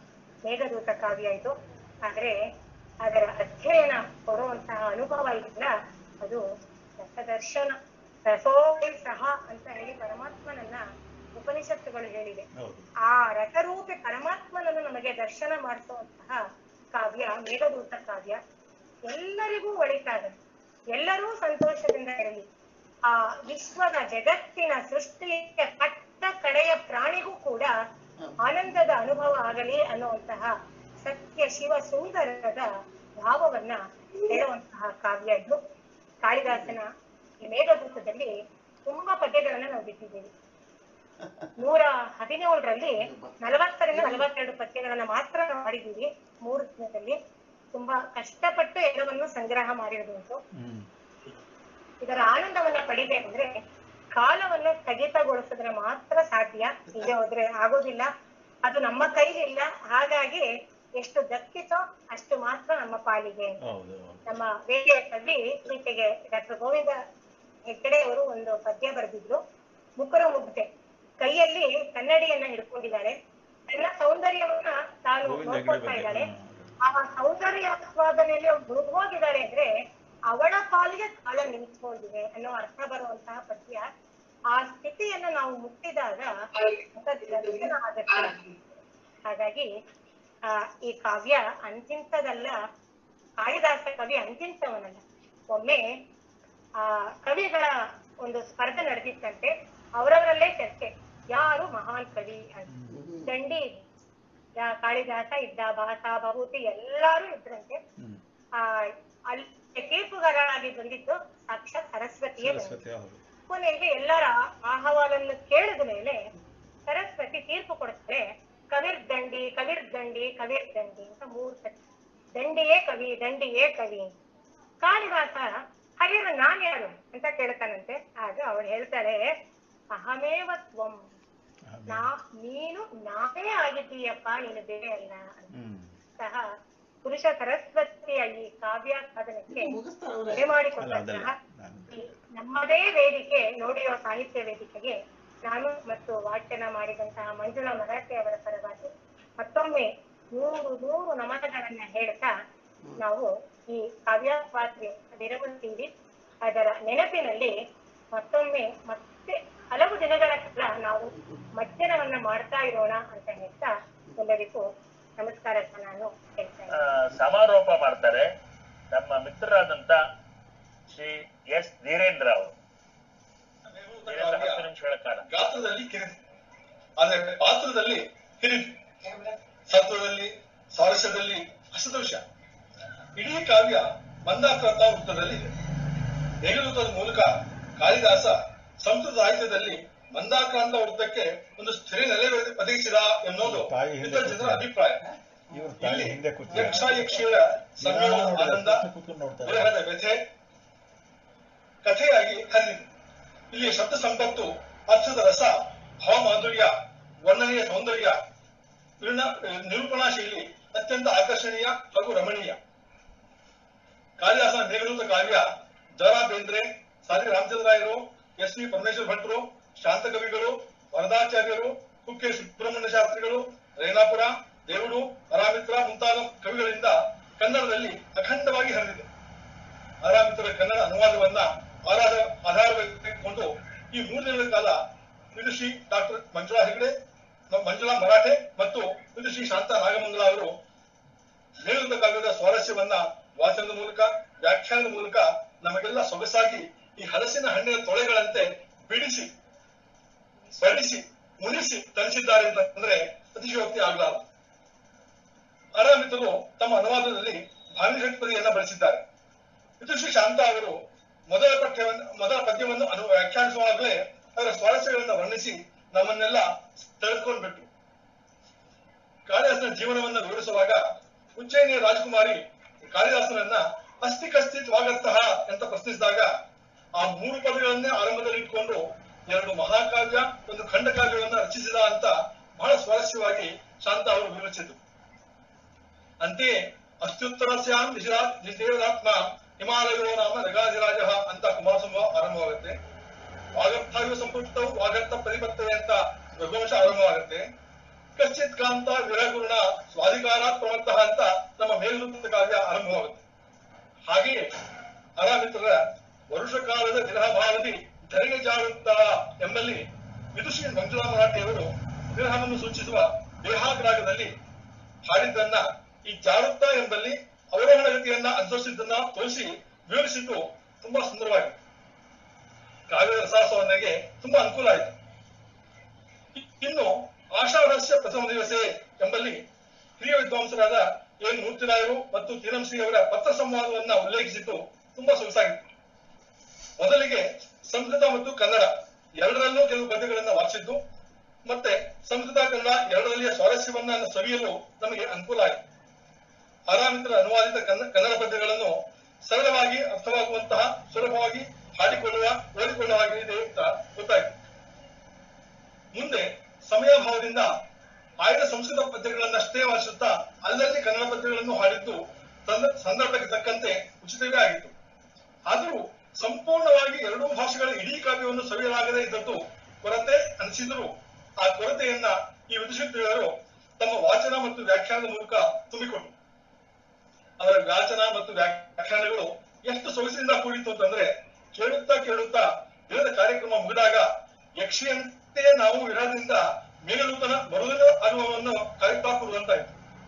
ಮೇಘದೂತ ಕಾವ್ಯ ಇದು ಆದ್ರೆ ಅದರ ಅಧ್ಯಯನ ಕೊಡುವಂತಹ ಅನುಭವ ಇಲ್ಲ ಅದು ರಸದರ್ಶನ ರಸೋಪಿ ಸಹ ಅಂತ ಹೇಳಿ ಪರಮಾತ್ಮನನ್ನ ಉಪನಿಷತ್ತುಗಳು ಹೇಳಿದೆ ಹೌದು ಆ ರಸರೂಪಿ ಪರಮಾತ್ಮನನ್ನು ನಮಗೆ ದರ್ಶನ ಮಾಡಿಸುವಂತಹ ಕಾವ್ಯ ಮೇಘದೂತ ಕಾವ್ಯ ಎಲ್ಲರಿಗೂ ಒಳಿತಾಗಲಿ ಎಲ್ಲರೂ ಸಂತೋಷದಿಂದ ಇರಲಿ ಆ ವಿಶ್ವದ ಜಗತ್ತಿನ ಸೃಷ್ಟಿಯ ಕಟ್ಟ ಕಡೆಯ ಪ್ರಾಣಿಗೂ ಕೂಡ ಆನಂದದ ಅನುಭವ ಆಗಲಿ ಅನ್ನುವಂತಹ ಸತ್ಯ ಶಿವ ಸುಂದರದ ಭಾವವನ್ನ ಹೇಳುವಂತಹ ಕಾವ್ಯ ಇದು ಕಾಳಿದಾಸನ ಈ ಮೇಘದೂತದಲ್ಲಿ ತುಂಬಾ ಪದ್ಯಗಳನ್ನ ನಾವು ಬಿಟ್ಟಿದ್ದೀವಿ ನೂರ ಹದಿನೇಳರಲ್ಲಿ ನಲವತ್ತರಿಂದ ನಲವತ್ತೆರಡು ಪದ್ಯಗಳನ್ನ ಮಾತ್ರ ಮಾಡಿದ್ದೀವಿ ಮೂರು ದಿನದಲ್ಲಿ ತುಂಬಾ ಕಷ್ಟಪಟ್ಟು ಎಲ್ಲವನ್ನು ಸಂಗ್ರಹ ಮಾಡಿರೋದುಂಟು ಹ್ಮ್ ಇದರ ಆನಂದವನ್ನ ಪಡಿಬೇಕಂದ್ರೆ ಕಾಲವನ್ನು ಸ್ಥಗಿತಗೊಳಿಸಿದ್ರೆ ಮಾತ್ರ ಸಾಧ್ಯ ಇಲ್ಲದೆ ಹೋದ್ರೆ ಆಗೋದಿಲ್ಲ ಅದು ನಮ್ಮ ಕೈಲಿಲ್ಲ ಹಾಗಾಗಿ ಎಷ್ಟು ದಕ್ಕಿತೋ ಅಷ್ಟು ಮಾತ್ರ ನಮ್ಮ ಪಾಲಿಗೆ ಅಂತ. ಹೌದು ಹೌದು ನಮ್ಮ ವೇದಿಕೆಯ ಕವಿ ಈಚೆಗೆ ಡಾಕ್ಟರ್ ಗೋವಿಂದ ಹೆಗ್ಗಡೆ ಅವರು ಒಂದು ಪದ್ಯ ಬರೆದಿದ್ರು ಮುಖರ ಮುಗ್ಧೆ ಕೈಯಲ್ಲಿ ಕನ್ನಡಿಯನ್ನ ಹಿಡ್ಕೊಂಡಿದ್ದಾರೆ ತನ್ನ ಸೌಂದರ್ಯವನ್ನ ತಾನು ಗೋವಿಂದ ಹೆಗ್ಡೆ ನೋಡ್ಕೊಳ್ತಾ ಬಗ್ಗೆ ಇದ್ದಾಳೆ ಹ್ಮ್. ಆ ಸೌಂದರ್ಯ ಆಸ್ವಾದನೆಯಲ್ಲಿ ಅವ್ರು ಮುಳುಗೋಗಿದ್ದಾರೆ ಅಂದ್ರೆ ಅವಳ ಪಾಲಿಗೆ ಕಾಲ ನಿಂತ್ಕೊಂಡಿದೆ ಅನ್ನೋ ಅರ್ಥ ಬರುವಂತಹ ಪದ್ಯ ಆ ಸ್ಥಿತಿಯನ್ನ ನಾವು ಮುಟ್ಟಿದಾಗ ದರ್ಶನ ಆಗುತ್ತೆ ಹಾಗಾಗಿ ಆ ಈ ಕಾವ್ಯ ಅಂತಿಂತದಲ್ಲ ಕಾಳಿದಾಸ ಕವಿ ಅಂತಿಂತವನಲ್ಲ ಒಮ್ಮೆ ಆ ಕವಿಗಳ ಒಂದು ಸ್ಪರ್ಧೆ ನಡೆದಿತ್ತಂತೆ ಅವರವರಲ್ಲೇ ಚರ್ಚೆ ಯಾರು ಮಹಾನ್ ಕವಿ ಅಂತ ದಂಡಿ ಯಾ- ಕಾಳಿದಾಸ ಇದ್ದ ಭಾಸ ಭಭೂತಿ ಎಲ್ಲಾರು ಇದ್ರಂತೆ ಹ್ಮ್ ಆ ಅಲ್ಲಿ ತೀರ್ಪುಗಾರರಾಗಿ ಬಂದಿದ್ದು ಸಾಕ್ಷಾತ್ ಸರಸ್ವತಿಯೇ ಬಂದಿದ್ದು. ಸರಸ್ವತಿ ಹೌದು ಕೊನೆಗೆ ಎಲ್ಲರ ಆಹ್ವಾನನ್ನು ಕೇಳಿದ ಮೇಲೆ ಸರಸ್ವತಿ ತೀರ್ಪು ಕೊಡ್ತಾರೆ ಕವಿರ್ ದಂಡಿ ಕವಿರ್ ದಂಡಿ ಕವಿರ್ ದಂಡಿ ಅಂತ ಮೂರು ಸತಿ ದಂಡಿಯೇ ಕವಿ ದಂಡಿಯೇ ಕವಿ ಅಂತ. ಕಾಳಿದಾಸ ಹರಿಯರು ನಾನ್ ಯಾರು ಅಂತ ಕೇಳ್ತಾನಂತೆ ಆಗ ಅವಳು ಹೇಳ್ತಾಳೆ ಅಹಮೇವ ತ್ವಂ ನಾ ನೀನು ನಾನೇ ಆಗಿದ್ದೀಯಪ್ಪ ನೀನು ಬೇರೆ ಅಲ್ಲ ಹ್ಮ್ ಅಂತಹ ಪುರುಷ ಸರಸ್ವತಿಯ ಈ ಕಾವ್ಯಾಸ್ವಾದನಕ್ಕೆ ಎಡೆ ಅಲ್ಲ ಅದಲ್ಲ ಮಾಡಿಕೊಟ್ಟಂತಹ ನಾನು ಈ ನಮ್ಮದೇ ವೇದಿಕೆ ನೋಡಿರೋ ಸಾಹಿತ್ಯ ವೇದಿಕೆಗೆ ನಾನು ಮತ್ತು ವಾಚನ ಮಾಡಿದಂತಹ ಮಂಜುಳಾ ಮರಾಠೆ ಅವರ ಪರವಾಗಿ ಮತ್ತೊಮ್ಮೆ ನೂರು ನೂರು ನಮನಗಳನ್ನ ಹೇಳ್ತಾ ನಾವು ಈ ಕಾವ್ಯಾಸ್ವಾದ್ಯ ವಿರಮಿಸ್ತೀವಿ ಅದರ ನೆನಪಿನಲ್ಲಿ ಮತ್ತೊಮ್ಮೆ ಮತ್ತೆ ಹಲವು ದಿನಗಳ ಕಾಲ ನಾವು ಮಜ್ಜನವನ್ನ ಮಾಡ್ತಾ ಇರೋಣ ಅಂತ ಹೇಳ್ತಾ ಎಲ್ಲರಿಗೂ ನಮಸ್ಕಾರ ನಾನು ಹೇಳ್ತಾ ಇದ್ದೀನಿ. ಆ, ಸಮಾರೋಪ ಮಾಡ್ತಾರೆ ನಮ್ಮ ಮಿತ್ರರಾದಂತ ಶ್ರೀ ಎಸ್ ಧೀರೇಂದ್ರ ಅವರು ಧೀರೇಂದ್ರ ಹತ್ತು ನಿಮಿಷಗಳ ಕಾಲ ಗಾತ್ರದಲ್ಲಿ ಕಿರಿದು ಆದ್ರೆ ಪಾತ್ರದಲ್ಲಿ ಹಿರಿದು ಸತ್ವದಲ್ಲಿ ಸಾರಸ್ಯದಲ್ಲಿ ಅಸದೋಷ ಇಡೀ ಕಾವ್ಯ ಮಂದಾಕ್ರಾಂತ ವೃತ್ತದಲ್ಲಿ ಇದೆ ಮೇಘದೂತದ ಮೂಲಕ ಕಾಳಿದಾಸ ಸಂಸ್ಕೃತ ಸಾಹಿತ್ಯದಲ್ಲಿ ಮಂದಾಕ್ರಾಂತ ವೃತ್ತಕ್ಕೆ ಒಂದು ಸ್ಥಿರ ನೆಲೆ ಒದಗಿಸಿದ ಎನ್ನುವುದು ತಾಯಿ ಹಿಂದೆ ಇತರ ಜನರ ಅಭಿಪ್ರಾಯ ಇವ್ರ ತಾಯಿ ಇಲ್ಲಿ ಹಿಂದೆ ಕೂತಿ ಯಕ್ಷ ಯಕ್ಷಿಯರ ಸಂಯೋಗ ಆನಂದ ಕೂತ್ಕೊಂಡು ನೋಡ್ತಾರೆ ವಿರಹದ ವ್ಯಥೆ ಕಥೆಯಾಗಿ ಹರಿದಿದೆ ಇಲ್ಲಿ ಶಬ್ದ ಸಂಪತ್ತು ಅರ್ಥದ ರಸ ಭಾವಮಾಧುರ್ಯ ವರ್ಣನೆಯ ಸೌಂದರ್ಯ ನಿರ್ಣ- ನಿರೂಪಣಾ ಶೈಲಿ ಅತ್ಯಂತ ಆಕರ್ಷಣೀಯ ಹಾಗೂ ರಮಣೀಯ ಕಾಳಿದಾಸನ ಮೇಘದೂತ ಕಾವ್ಯ ದರಾ ಬೇಂದ್ರೆ ಸಾರಿ ರಾಮಚಂದ್ರಾಯರು ಎಸ್ ವಿ ಪರಮೇಶ್ವರ ಭಟ್ರು ಶಾಂತಕವಿಗಳು ವರದಾಚಾರ್ಯರು ಕುಕ್ಕೆ ಸುಬ್ರಹ್ಮಣ್ಯ ಶಾಸ್ತ್ರಿಗಳು ರೇಣಾಪುರ ದೇವುಡು ಅರಾಮಿತ್ರ ಮುಂತಾದ ಕವಿಗಳಿಂದ ಕನ್ನಡದಲ್ಲಿ ಅಖಂಡವಾಗಿ ಹರಿದಿದೆ ಆರಾಮಿತರ ಕನ್ನಡ ಅನುವಾದವನ್ನ ಆಧಾರ ಆಧಾರವಾಗಿಟ್ಟುಕೊಂಡು ಈ ಮೂರು ದಿನಗಳ ಕಾಲ ವಿದುಷಿ ಡಾಕ್ಟರ್ ಮಂಜುಳಾ ಹೆಗಡೆ ಮ- ಮಂಜುಳಾ ಮರಾಠೆ ಮತ್ತು ವಿದುಷಿ ಶಾಂತ ನಾಗಮಂಗಲ ಅವರು ಮೇಘದೂತ ಕಾವ್ಯದ ಸ್ವಾರಸ್ಯವನ್ನ ವಾಚನದ ಮೂಲಕ ವ್ಯಾಖ್ಯಾನದ ಮೂಲಕ ನಮಗೆಲ್ಲ ಸೊಗಸಾಗಿ ಈ ಹಲಸಿನ ಹಣ್ಣಿನ ತೊಳೆಗಳಂತೆ ಬಿಡಿಸಿ ಬಡಿಸಿ ಮುನಿಸಿ ತರಿಸಿದ್ದಾರೆ ಅಂತಂದ್ರೆ ಅತಿಶಯೋಕ್ತಿ ಆಗಲಾರ ಆರಾಮಿತರು ತಮ್ಮ ಅನುವಾದದಲ್ಲಿ ಭಾವಿ ಷಟ್ಪದಿಯನ್ನ ಬಳಸಿದ್ದಾರೆ ವಿದುಷಿ ಶಾಂತ ಅವರು ಮೊದಲ ಪಠ್ಯವನ್ನು ಮೊದಲ ಪದ್ಯವನ್ನು ಅನು ವ್ಯಾಖ್ಯಾನಿಸುವಾಗಲೇ ಅದರ ಸ್ವಾರಸ್ಯಗಳನ್ನು ವರ್ಣಿಸಿ ನಮ್ಮನ್ನೆಲ್ಲ ತೆಗೆದುಕೊಂಡ್ಬಿಟ್ರು ಕಾಳಿದಾಸನ ಜೀವನವನ್ನು ವಿವರಿಸುವಾಗ ಉಜ್ಜಯಿನಿಯ ರಾಜಕುಮಾರಿ ಕಾಳಿದಾಸನನ್ನ ಅಸ್ತಿ ಕಸ್ತಿ ತ್ವಾಗತ್ತಃ ಅಂತ ಪ್ರಶ್ನಿಸಿದಾಗ ಆ ಮೂರು ಪದಗಳನ್ನೇ ಆರಂಭದಲ್ಲಿ ಇಟ್ಕೊಂಡು ಎರಡು ಮಹಾಕಾವ್ಯ ಒಂದು ಖಂಡಕಾವ್ಯವನ್ನ ರಚಿಸಿದ ಅಂತ ಬಹಳ ಸ್ವಾರಸ್ಯವಾಗಿ ಶಾಂತ ಅವರು ವಿವರಿಸಿದ್ರು ಅಂತೆಯೇ ಅತ್ಯುತ್ತರಸ್ಯಾಂ ನಿಶಿರಾ ನಿಷೇಧಾತ್ಮ ಹಿಮಾಲಯೋ ನಾಮ ನಗಾಧಿರಾಜ ಅಂತ ಕುಮಾರಸಂಭವ ಆರಂಭವಾಗುತ್ತೆ ವಾಗರ್ಥಾಯು ಸಂಪೃಕ್ತವು ವಾಗರ್ಥ ಪರಿಪತ್ತವೆ ಅಂತ ರಘುವಂಶ ಆರಂಭವಾಗುತ್ತೆ ಕಶ್ಚಿತ್ ಕಾಂತ ವಿರಗುಣ ಸ್ವಾಧಿಕಾರಾತ್ ಪ್ರವರ್ತಃ ಅಂತ ನಮ್ಮ ಮೇಲ್ವೃತ್ತ ಕಾವ್ಯ ಆರಂಭವಾಗುತ್ತೆ ಹಾಗೆಯೇ ಅರಾಮಿತ್ರರ ವರುಷ ಕಾಲದ ವಿರಹಭಾವದಿ ಧರೆಗೆ ಜಾರುತ್ತ ಎಂಬಲ್ಲಿ ವಿದುಷಿ ಮಂಜುಳಾ ಮರಾಠಿಯವರು ವಿರಹವನ್ನು ಸೂಚಿಸುವ ದೇಹಾಗ್ರಾಗದಲ್ಲಿ ಹಾಡಿದ್ದನ್ನ ಈ ಜಾರುತ್ತ ಎಂಬಲ್ಲಿ ಅವರೋಹಣ ಗತಿಯನ್ನ ಅನುಸರಿಸಿದ್ದನ್ನ ತೋರಿಸಿ ವಿವರಿಸಿದ್ದು ತುಂಬಾ ಸುಂದರವಾಗಿದೆ ಕಾವ್ಯದ ರಸಾಸ್ವಾದನೆಗೆ ತುಂಬಾ ಅನುಕೂಲ ಆಯಿತು ಇನ್ನು ಆಷಾಢಸ್ಯ ಪ್ರಥಮ ದಿವಸೆ ಎಂಬಲ್ಲಿ ಹಿರಿಯ ವಿದ್ವಾಂಸರಾದ ಎನ್ ಮೂರ್ತಿರಾಯರು ಮತ್ತು ತೀರಂಶ್ರೀ ಅವರ ಪತ್ರ ಸಂವಾದವನ್ನ ಉಲ್ಲೇಖಿಸಿದ್ದು ತುಂಬಾ ಸೊಗಸಾಗಿತ್ತು ಮೊದಲಿಗೆ ಸಂಸ್ಕೃತ ಮತ್ತು ಕನ್ನಡ ಎರಡರಲ್ಲೂ ಕೆಲವು ಪದ್ಯಗಳನ್ನ ವಾಚಿಸಿದ್ದು ಮತ್ತೆ ಸಂಸ್ಕೃತ ಕನ್ನಡ ಎರಡರಲ್ಲಿಯ ಸ್ವಾರಸ್ಯವನ್ನ ಸವಿಯಲು ನಮಗೆ ಅನುಕೂಲ ಆಯಿತು ಆರಾಮಿತರ ಅನುವಾದಿತ ಕನ್ನ- ಕನ್ನಡ ಪದ್ಯಗಳನ್ನು ಸರಳವಾಗಿ ಅರ್ಥವಾಗುವಂತಹ ಸುಲಭವಾಗಿ ಹಾಡಿಕೊಳ್ಳುವ ಓದಿಕೊಳ್ಳುವ ಹಾಗೆ ಇದೆ ಅಂತ ಗೊತ್ತಾಯಿತು ಮುಂದೆ ಸಮಯಾಭಾವದಿಂದ ಆಯ್ದ ಸಂಸ್ಕೃತ ಪದ್ಯಗಳನ್ನಷ್ಟೇ ವಾಚಿಸುತ್ತಾ ಅಲ್ಲಲ್ಲಿ ಕನ್ನಡ ಪದ್ಯಗಳನ್ನು ಹಾಡಿದ್ದು ಸಂದ- ಸಂದರ್ಭಕ್ಕೆ ತಕ್ಕಂತೆ ಉಚಿತವೇ ಆಗಿತ್ತು ಆದರೂ ಸಂಪೂರ್ಣವಾಗಿ ಎರಡೂ ಭಾಷೆಗಳ ಇಡೀ ಕಾವ್ಯವನ್ನು ಸವಿಯಲಾಗದೇ ಇದ್ದದ್ದು ಕೊರತೆ ಅನಿಸಿದರೂ ಆ ಕೊರತೆಯನ್ನ ಈ ವಿದುಷಿಪ್ರಿಯರು ತಮ್ಮ ವಾಚನ ಮತ್ತು ವ್ಯಾಖ್ಯಾನದ ಮೂಲಕ ತುಂಬಿಕೊಂಡರು ಅವರ ವ್ಯಾಚನ ಮತ್ತು ವ್ಯಾಖ್ಯಾನಗಳು ಎಷ್ಟು ಸೊಗಸಿನಿಂದ ಕೂಡಿತ್ತು ಅಂತಂದ್ರೆ ಕೇಳುತ್ತಾ ಕೇಳುತ್ತಾ ದಿನದ ಕಾರ್ಯಕ್ರಮ ಮುಗಿದಾಗ ಯಕ್ಷಿಯಂತೆ ನಾವು ವಿರಹದಿಂದ ಮೇಲುತನ ಬರುವುದರ ಅನುಭವವನ್ನು ಕಾಯುತ್ತಾ ಕೊಡುವಂತಾಯಿತು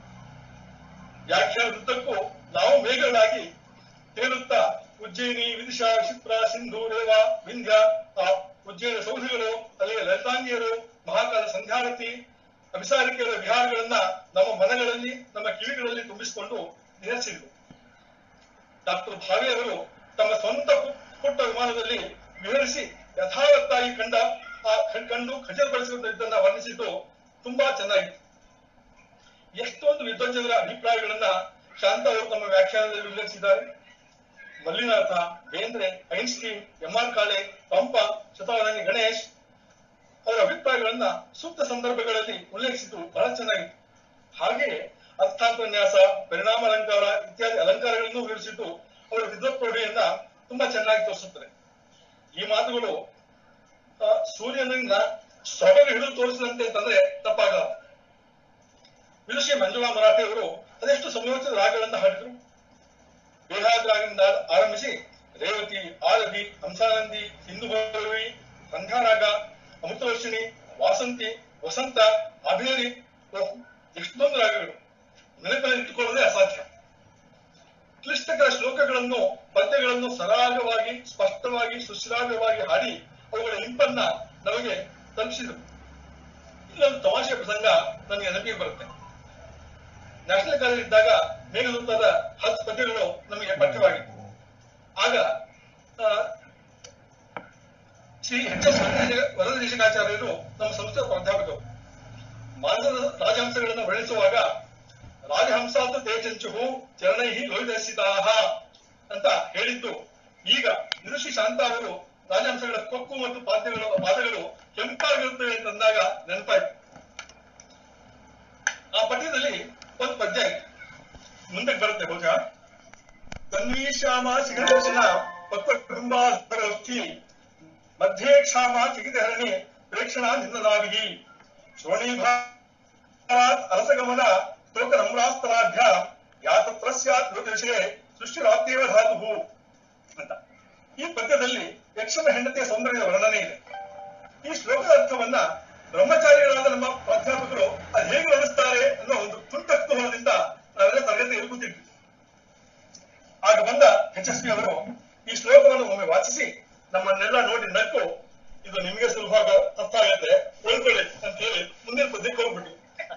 ವ್ಯಾಖ್ಯಾನದುದ್ದಕ್ಕೂ ನಾವು ಮೇಘಗಳಾಗಿ ತೇಲುತ್ತಾ ಉಜ್ಜಯಿನಿ ವಿದಿಶಾ ಕ್ಷಿಪ್ರ ಸಿಂಧು ರೇವ ವಿಂಧ್ಯ ಆ ಉಜ್ಜಯಿನ ಸೌಧಿಗಳು ಅಲ್ಲಿಯ ಲಲಿತಾಂಗಿಯರು ಮಹಾಕಾಲ ಸಂಧ್ಯಾರತಿ ಅಭಿಸಾರಿಕೆಯರ ವಿಹಾರಗಳನ್ನ ನಮ್ಮ ಮನಗಳಲ್ಲಿ ನಮ್ಮ ಕಿವಿಗಳಲ್ಲಿ ತುಂಬಿಸಿಕೊಂಡು ನಿರಸಿದರು ಡಾಕ್ಟರ್ ಭಾವೆ ಅವರು ತಮ್ಮ ಸ್ವಂತ ಪು- ಪುಟ್ಟ ವಿಮಾನದಲ್ಲಿ ವಿವರಿಸಿ ಯಥಾವತ್ತಾಗಿ ಕಂಡ ಆ ಕ- ಕಂಡು ಖಚಿತಪಡಿಸಿದ್ದನ್ನ ವರ್ಣಿಸಿದ್ದು ತುಂಬಾ ಚೆನ್ನಾಗಿತ್ತು ಎಷ್ಟೊಂದು ವಿದ್ವಜ್ಜನರ ಅಭಿಪ್ರಾಯಗಳನ್ನ ಶಾಂತ ಅವರು ತಮ್ಮ ವ್ಯಾಖ್ಯಾನದಲ್ಲಿ ಉಲ್ಲೇಖಿಸಿದ್ದಾರೆ Mallinatha Bendre Einstein M R Kale Pampa ಶತಾವರಣಿ ಗಣೇಶ್ ಅವರ ಅಭಿಪ್ರಾಯಗಳನ್ನ ಸೂಕ್ತ ಸಂದರ್ಭಗಳಲ್ಲಿ ಉಲ್ಲೇಖಿಸಿದ್ದು ಬಹಳ ಚೆನ್ನಾಗಿತ್ತು ಹಾಗೆಯೇ ಅರ್ಥಾಂತನ್ಯಾಸ ಪರಿಣಾಮ ಅಲಂಕಾರ ಇತ್ಯಾದಿ ಅಲಂಕಾರಗಳನ್ನು ವಿವರಿಸಿದ್ದು ಅವರ ವಿದ್ವತ್ ಪ್ರೌಢಿಯನ್ನ ತುಂಬಾ ಚೆನ್ನಾಗಿ ತೋರಿಸುತ್ತದೆ ಈ ಮಾತುಗಳು ಆ, ಸೂರ್ಯನಿಂದ ಸೊಬಗು ಹಿಡಿದು ತೋರಿಸಿದಂತೆ ಅಂತಂದ್ರೆ ತಪ್ಪಾಗಲ್ಲ ವಿದುಷಿ ಮಂಜುಳಾ ಮರಾಠಿ ಅವರು ಅದೆಷ್ಟು ಸಂಯೋಚಿತ ರಾಗಗಳನ್ನ ಹಾಡಿದ್ರು ಬೇಹಾದ್ರಾಗದಿಂದ ಆರಂಭಿಸಿ ರೇವತಿ ಆಲದಿ ಹಂಸಾನಂದಿ ಹಿಂದೂ ಭೈರವಿ ಸಂಧ್ಯಾರಾಗ ಅಮೃತವರ್ಷಿಣಿ ವಾಸಂತಿ ವಸಂತ ಅಭೇರಿ ಓಹ್, ಎಷ್ಟೊಂದು ರಾಗಗಳು ನೆನಪಿನಲ್ಲಿ ಇಟ್ಟುಕೊಳ್ಳೋದೇ ಅಸಾಧ್ಯ ಕ್ಲಿಷ್ಟಕರ ಶ್ಲೋಕಗಳನ್ನು ಪದ್ಯಗಳನ್ನು ಸರಾಗವಾಗಿ ಸ್ಪಷ್ಟವಾಗಿ ಸುಶ್ರಾವ್ಯವಾಗಿ ಹಾಡಿ ಅವುಗಳ ಇಂಪನ್ನ ನಮಗೆ ತಲುಪಿಸಿದರು ಇಲ್ಲೊಂದು ತಮಾಷೆ ಪ್ರಸಂಗ ನನಗೆ ನೆನಪಿಗೆ ಬರುತ್ತೆ ನ್ಯಾಷನಲ್ ಕಾಲೇಜ್ ಇದ್ದಾಗ ಮೇಘದೂತದ ಹತ್ತು ಪದ್ಯಗಳು ನಮಗೆ ಪಠ್ಯವಾಗಿತ್ತು ಆಗ ಆ, ಶ್ರೀ ಎಚ್ ಎಸ್ ವರದದೇಶಿಕಾಚಾರ್ಯರು ನಮ್ಮ ಸಂಸ್ಥೆಯ ಪ್ರಾಧ್ಯಾಪಕರು ಮಾನದ ರಾಜಹಂಸಗಳನ್ನು ವರ್ಣಿಸುವಾಗ ರಾಜಹಂಸಾತು ತೇಜಂಚುಹು ಚರಣೈಹಿ ಲೋಹಿತಸಿತಾಹ ಅಂತ ಹೇಳಿದ್ದು ಈಗ ನಿರುಷಿ ಶಾಂತ ಅವರು ರಾಜಹಂಸಗಳ ಕೊಕ್ಕು ಮತ್ತು ಪಾದ್ಯಗಳು ಪಾದಗಳು ಕೆಂಪಾಗಿರುತ್ತವೆ ಅಂತಂದಾಗ ನೆನಪಾಯ್ತು ಆ ಪದ್ಯದಲ್ಲಿ ಒಂದು ಪದ್ಯ ಇದೆ ಮುಂದಕ್ಕೆ ಬರುತ್ತೆ ಬಹುಶಃ ತನ್ವೀ ಶ್ಯಾಮ ಸಿಗದರ್ಶನ ಪಕ್ವ ಕುಟುಂಬಿ ಮಧ್ಯೆ ಕ್ಷಾಮ ಚಿಗಿತಹರಣಿ ಪ್ರೇಕ್ಷಣಾ ನಿಂದನಾವಿಹಿ ಶ್ರೋಣೀಭಾತ್ ಅರಸಗಮನ ಸ್ತೋಕ ನಮ್ರಾಸ್ತರಾಢ್ಯ ಯಾತತ್ರ ಸ್ಯಾತ್ ಜ್ಯೋತಿಷೆ ಸೃಷ್ಟಿರಾತ್ಯೇವ ಧಾತು ಅಂತ ಈ ಪದ್ಯದಲ್ಲಿ ಯಕ್ಷನ ಹೆಂಡತಿಯ ಸೌಂದರ್ಯದ ವರ್ಣನೆ ಇದೆ ಈ ಶ್ಲೋಕದ ಅರ್ಥವನ್ನ ಬ್ರಹ್ಮಚಾರಿಗಳಾದ ನಮ್ಮ ಪ್ರಾಧ್ಯಾಪಕರು ಅದು ಹೇಗೆ ವರ್ಣಿಸ್ತಾರೆ ಅನ್ನೋ ಒಂದು ತುಂಟ ಕುತೂಹಲದಿಂದ ನಾವೆಲ್ಲ ತರಗತಿಯಲ್ಲಿ ಕೂತಿದ್ವಿ ಆಗ ಬಂದ ಎಚ್ ಎಸ್ ಪಿ ಅವರು ಈ ಶ್ಲೋಕವನ್ನು ಒಮ್ಮೆ ವಾಚಿಸಿ ನಮ್ಮನ್ನೆಲ್ಲ ನೋಡಿ ನಕ್ಕು ಇದು ನಿಮಗೆ ಸುಲಭ ಅರ್ಥ ಆಗುತ್ತೆ ಓದ್ಕೊಳ್ಳಿ ಅಂತ ಹೇಳಿ ಮುಂದಿನ ಪದ್ಯಕ್ಕೆ ಹೋಗ್ಬಿಟ್ಟು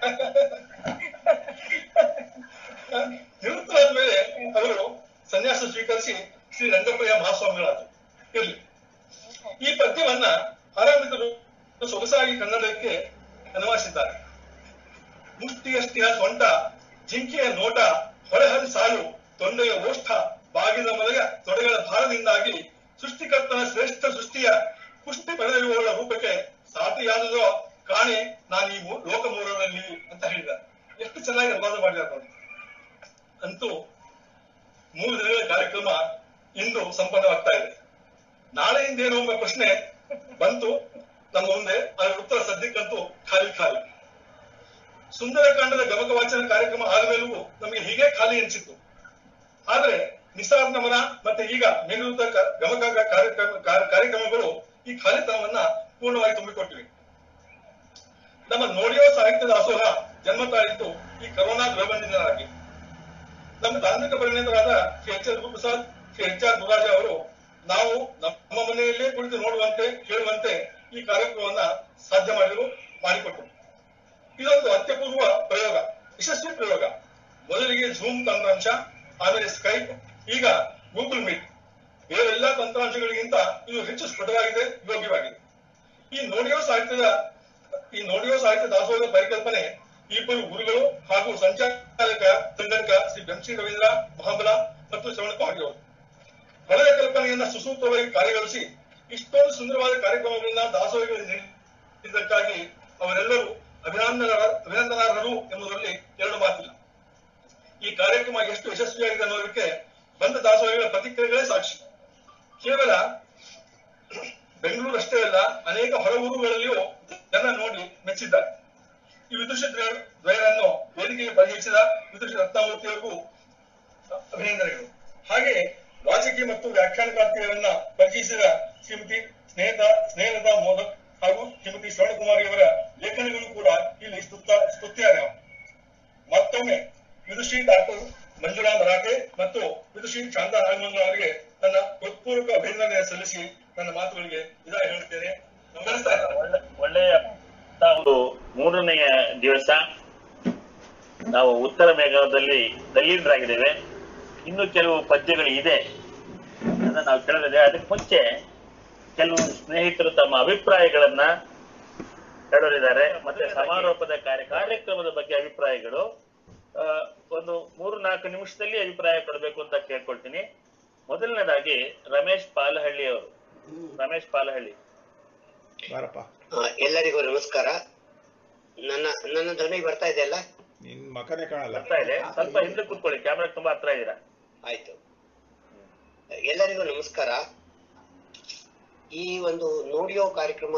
ನಿವೃತ್ತರಾದ್ಮೇಲೆ ಅವರು ಸನ್ಯಾಸ ಸ್ವೀಕರಿಸಿ ಶ್ರೀ ರಂಗಪ್ಪಯ್ಯ ಮಹಾಸ್ವಾಮಿಗಳಾದರು ಇರ್ಲಿ ಈ ಪದ್ಯವನ್ನ ಆರಂಭಿಕರು ಸೊಗಸಾಗಿ ಕನ್ನಡಕ್ಕೆ ಅನುವಾದಿಸಿದ್ದಾರೆ ಮುಷ್ಟಿಯಷ್ಟಿಯ ಸೊಂಟ ಜಿಂಕೆಯ ನೋಟ ಹೊರಹರಿ ಸಾಲು ತೊಂಡೆಯ ಓಷ್ಠ ಬಾಗಿದ ಮೊದಲ ತೊಡೆಗಳ ಭಾರದಿಂದಾಗಿ ಸೃಷ್ಟಿಕರ್ತನ ಶ್ರೇಷ್ಠ ಸೃಷ್ಟಿಯ ಪುಷ್ಟಿ ಪಡೆದಿರುವವಳ ರೂಪಕ್ಕೆ ಸಾಟಿಯಾದದೋ ಕಾಣೆ ನಾನು ಈ ಮೂ- ಲೋಕ ಮೂರರಲ್ಲಿ ಅಂತ ಹೇಳಿದ ಎಷ್ಟು ಚೆನ್ನಾಗಿ ಅನುವಾದ ಮಾಡಿದ್ದಾರೆ ನೋಡಿ ಅಂತೂ ಮೂರು ದಿನಗಳ ಕಾರ್ಯಕ್ರಮ ಇಂದು ಸಂಪನ್ನವಾಗ್ತಾ ಇದೆ ನಾಳೆಯಿಂದ ಏನು ಎಂಬ ಪ್ರಶ್ನೆ ಬಂತು ನಮ್ಮ ಮುಂದೆ ಅದರ ಉತ್ತರ ಸದ್ಯಕ್ಕಂತೂ ಖಾಲಿ ಖಾಲಿ ಸುಂದರಕಾಂಡದ ಗಮಕ ವಾಚನ ಕಾರ್ಯಕ್ರಮ ಆದಮೇಲೂ ನಮಗೆ ಹೀಗೆ ಖಾಲಿ ಎನಿಸಿತ್ತು ಆದ್ರೆ ನಿಸಾರ್ ನಮನ ಮತ್ತೆ ಈಗ ಮೇಘದೂತ ಕ- ಗಮಕ ಕ- ಕಾರ್ಯಕ್ರಮ ಕಾ- ಕಾರ್ಯಕ್ರಮಗಳು ಈ ಖಾಲಿತನವನ್ನ ಪೂರ್ಣವಾಗಿ ತುಂಬಿಕೊಟ್ಟಿವೆ ನಮ್ಮ ನೋಡಿಯೋ ಸಾಹಿತ್ಯ ದಾಸೋಹ ಜನ್ಮ ತಾಳಿದ್ದು ಈ ಕರೋನಾ ಗೃಹಬಂಧನರಾಗಿ ನಮ್ಮ ತಾಂತ್ರಿಕ ಪರಿಣಿತರಾದ Shri H L Guruprasad Shri H R Gururaja ಅವರು ನಾವು ನಮ್ಮ ಮನೆಯಲ್ಲೇ ಕುಳಿತು ನೋಡುವಂತೆ ಕೇಳುವಂತೆ ಈ ಕಾರ್ಯಕ್ರಮವನ್ನ ಸಾಧ್ಯ ಮಾಡಲು ಮಾಡಿಕೊಟ್ಟರು ಇದೊಂದು ಅತ್ಯಪೂರ್ವ ಪ್ರಯೋಗ ಯಶಸ್ವಿ ಪ್ರಯೋಗ ಮೊದಲಿಗೆ ಝೂಮ್ ತಂತ್ರಾಂಶ ಆಮೇಲೆ ಸ್ಕೈಪ್ ಈಗ ಗೂಗಲ್ ಮೀಟ್ ಬೇರೆಲ್ಲ ತಂತ್ರಾಂಶಗಳಿಗಿಂತ ಇದು ಹೆಚ್ಚು ಸ್ಫುಟವಾಗಿದೆ ಯೋಗ್ಯವಾಗಿದೆ ಈ ನೋಡಿಯೋ ಸಾಹಿತ್ಯದ ಈ ನೋಡಿಯೋ ಸಾಹಿತ್ಯ ದಾಸೋಹದ ಪರಿಕಲ್ಪನೆ ಇಬ್ಬರು ಗುರುಗಳು ಹಾಗೂ ಸಂಚಾಲಕ ಸಂಗಣಕ ಶ್ರೀ ಬೆಂಸಿ ರವೀಂದ್ರ ಮಹಾಬಲ ಮತ್ತು ಶ್ರವಣ ಕುಮಾರಿ ಅವರು ಹೊಳೆದ ಕಲ್ಪನೆಯನ್ನ ಸುಸೂತ್ರವಾಗಿ ಕಾರ್ಯಗಣಿಸಿ ಇಷ್ಟೊಂದು ಸುಂದರವಾದ ಕಾರ್ಯಕ್ರಮಗಳನ್ನ ದಾಸೋಹಿಗಳು ನೀಡಿದ್ದಕ್ಕಾಗಿ ಅವರೆಲ್ಲರೂ ಅಭಿನಂದನ ಅಭಿನಂದನಾರ್ಹರು ಎಂಬುದರಲ್ಲಿ ಎರಡು ಮಾತಿಲ್ಲ ಈ ಕಾರ್ಯಕ್ರಮ ಎಷ್ಟು ಯಶಸ್ವಿಯಾಗಿದೆ ಅನ್ನೋದಕ್ಕೆ ಬಂದ ದಾಸೋಹಿಗಳ ಪ್ರತಿಕ್ರಿಯೆಗಳೇ ಸಾಕ್ಷಿ ಕೇವಲ ಬೆಂಗಳೂರು ಅಷ್ಟೇ ಅಲ್ಲ ಅನೇಕ ಹೊರ ಊರುಗಳಲ್ಲಿಯೂ ಜನ ನೋಡಿ ಮೆಚ್ಚಿದ್ದಾರೆ ಈ ವಿದುಷ ದ್ವಯ- ದ್ವಯರನ್ನು ವೇದಿಕೆಗೆ ಪರಿಚಯಿಸಿದ ವಿದುಷ ರತ್ನಾಮೂರ್ತಿಯವರಿಗೂ ಅಭಿನಂದನೆಗಳು ಹಾಗೆ ವಾಚಕಿ ಮತ್ತು ವ್ಯಾಖ್ಯಾನಕಾರ್ತಿಯರನ್ನ ಪರಿಚಯಿಸಿದ ಶ್ರೀಮತಿ ಸ್ನೇಹಿತ ಸ್ನೇಹಲತಾ ಮೋದಕ್ ಹಾಗೂ ಶ್ರೀಮತಿ ಶ್ರವಣಕುಮಾರಿ ಅವರ ಲೇಖನಗಳು ಕೂಡ ಇಲ್ಲಿ ಸ್ತುತ ಸ್ತುತ್ಯಾರ್ಹ ಮತ್ತೊಮ್ಮೆ ವಿದುಶ್ರೀ ಡಾಕ್ಟರ್ ಮಂಜುಳಾ ಮರಾಠೆ ಮತ್ತು ವಿದುಶ್ರೀ ಶಾಂತಾ ನಾಗಮಂಗಲ ಅವರಿಗೆ ನನ್ನ ಹೃತ್ಪೂರ್ವಕ ಅಭಿನಂದನೆ ಸಲ್ಲಿಸಿ ನನ್ನ ಮಾತುಗಳಿಗೆ ವಿದಾಯ ಹೇಳುತ್ತೇನೆ ನಮಸ್ಕಾರ ಒಳ್ಳೆ- ಒಳ್ಳೆಯ ತಾವು ಮೂರನೆಯ ದಿವಸ ನಾವು ಉತ್ತರ ಮೇಘದಲ್ಲಿ ತಲ್ಲೀನರಾಗಿದ್ದೇವೆ ಇನ್ನು ಕೆಲವು ಪದ್ಯಗಳು ಇದೆ ಅದನ್ನ ನಾವು ಕೇಳಿದ್ರೆ ಅದಕ್ಕೆ ಮುಂಚೆ ಕೆಲವು ಸ್ನೇಹಿತರು ತಮ್ಮ ಅಭಿಪ್ರಾಯಗಳನ್ನ ಹೇಳೋರಿದ್ದಾರೆ ಮತ್ತೆ ಸಮಾರೋಪದ ಕಾರ್ಯ ಕಾರ್ಯಕ್ರಮದ ಬಗ್ಗೆ ಅಭಿಪ್ರಾಯಗಳು ಆ, ಒಂದು ಮೂರು ನಾಲ್ಕು ನಿಮಿಷದಲ್ಲಿ ಅಭಿಪ್ರಾಯ ಕೊಡಬೇಕು ಅಂತ ಕೇಳ್ಕೊಳ್ತೀನಿ ಮೊದಲನೇದಾಗಿ ರಮೇಶ್ ಪಾಲಹಳ್ಳಿ ಅವರು ರಮೇಶ್ ಪಾಲಹಳ್ಳಿ ಬಾರಪ್ಪ ಆ, ಎಲ್ಲರಿಗೂ ನಮಸ್ಕಾರ ನನ್ನ ನನ್ನ ಧ್ವನಿ ಬರ್ತಾ ಇದೆ ಅಲ್ಲ ನಿನ್ ಮಕನೇ ಕಾಣಲ್ಲ ಬರ್ತಾ ಇದೆ ಸ್ವಲ್ಪ ಹಿಂದೆ ಕೂತ್ಕೊಳ್ಳಿ ಕ್ಯಾಮ್ರಾ ತುಂಬಾ ಹತ್ರ ಇದ್ದೀರಾ ಆಯ್ತು ಎಲ್ಲರಿಗೂ ನಮಸ್ಕಾರ ಈ ಒಂದು ನೋಡಿಯೋ ಕಾರ್ಯಕ್ರಮ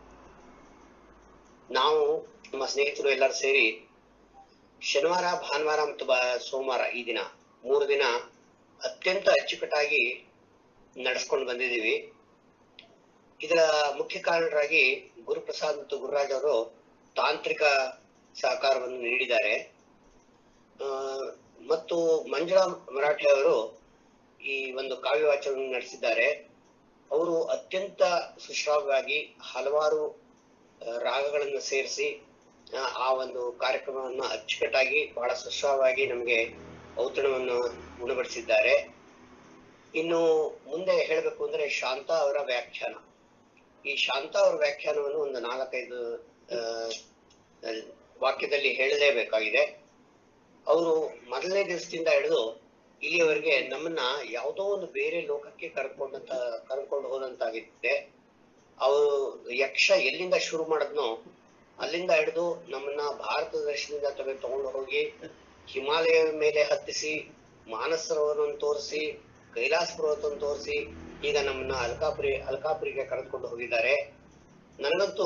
ನಾವು ನಮ್ಮ ಸ್ನೇಹಿತರು ಎಲ್ಲರೂ ಸೇರಿ ಶನಿವಾರ ಭಾನುವಾರ ಮತ್ತು ಬ- ಸೋಮವಾರ ಈ ದಿನ ಮೂರು ದಿನ ಅತ್ಯಂತ ಅಚ್ಚುಕಟ್ಟಾಗಿ ನಡೆಸ್ಕೊಂಡು ಬಂದಿದ್ದೀವಿ ಇದರ ಮುಖ್ಯ ಕಾರಣರಾಗಿ ಗುರುಪ್ರಸಾದ್ ಮತ್ತು ಗುರುರಾಜ್ ಅವರು ತಾಂತ್ರಿಕ ಸಹಕಾರವನ್ನು ನೀಡಿದ್ದಾರೆ ಆ, ಮತ್ತು ಮಂಜುಳಾ ಮರಾಠೆ ಅವರು ಈ ಒಂದು ಕಾವ್ಯ ವಾಚನವನ್ನು ನಡೆಸಿದ್ದಾರೆ ಅವರು ಅತ್ಯಂತ ಸುಶ್ರಾವ್ಯವಾಗಿ ಹಲವಾರು ಆ, ರಾಗಗಳನ್ನು ಸೇರಿಸಿ ಆ, ಆ ಒಂದು ಕಾರ್ಯಕ್ರಮವನ್ನು ಅಚ್ಚುಕಟ್ಟಾಗಿ ಬಹಳ ಸುಶ್ರಾವ್ಯವಾಗಿ ನಮಗೆ ಔತಣವನ್ನು ಉಣಬಡಿಸಿದ್ದಾರೆ ಇನ್ನು ಮುಂದೆ ಹೇಳಬೇಕು ಅಂದ್ರೆ ಶಾಂತ ಅವರ ವ್ಯಾಖ್ಯಾನ ಈ ಶಾಂತ ಅವರ ವ್ಯಾಖ್ಯಾನವನ್ನು ಒಂದು ನಾಲ್ಕೈದು ಆ, ಆ, ವಾಕ್ಯದಲ್ಲಿ ಹೇಳಲೇಬೇಕಾಗಿದೆ ಅವರು ಮೊದಲನೇ ದಿವಸದಿಂದ ಹಿಡಿದು ಇಲ್ಲಿಯವರೆಗೆ ನಮ್ಮನ್ನ ಯಾವುದೋ ಒಂದು ಬೇರೆ ಲೋಕಕ್ಕೆ ಕರ್ಕೊಂಡಂತ ಕರ್ಕೊಂಡು ಹೋದಂತಾಗಿದೆ ಅವರು ಯಕ್ಷ ಎಲ್ಲಿಂದ ಶುರು ಮಾಡಿದ್ನೋ ಅಲ್ಲಿಂದ ಹಿಡಿದು ನಮ್ಮನ್ನ ಭಾರತ ದರ್ಶನದಿಂದ ತೆಗೆದು ತಗೊಂಡು ಹೋಗಿ ಹಿಮಾಲಯ ಮೇಲೆ ಹತ್ತಿಸಿ ಮಾನಸ ಸರೋವರವನ್ನು ತೋರಿಸಿ ಕೈಲಾಸ ಪರ್ವತವನ್ನು ತೋರಿಸಿ ಈಗ ನಮ್ಮನ್ನ ಅಲ್ಕಾಪುರಿ ಅಲ್ಕಾಪುರಿಗೆ ಕರೆದುಕೊಂಡು ಹೋಗಿದ್ದಾರೆ ನನಗಂತೂ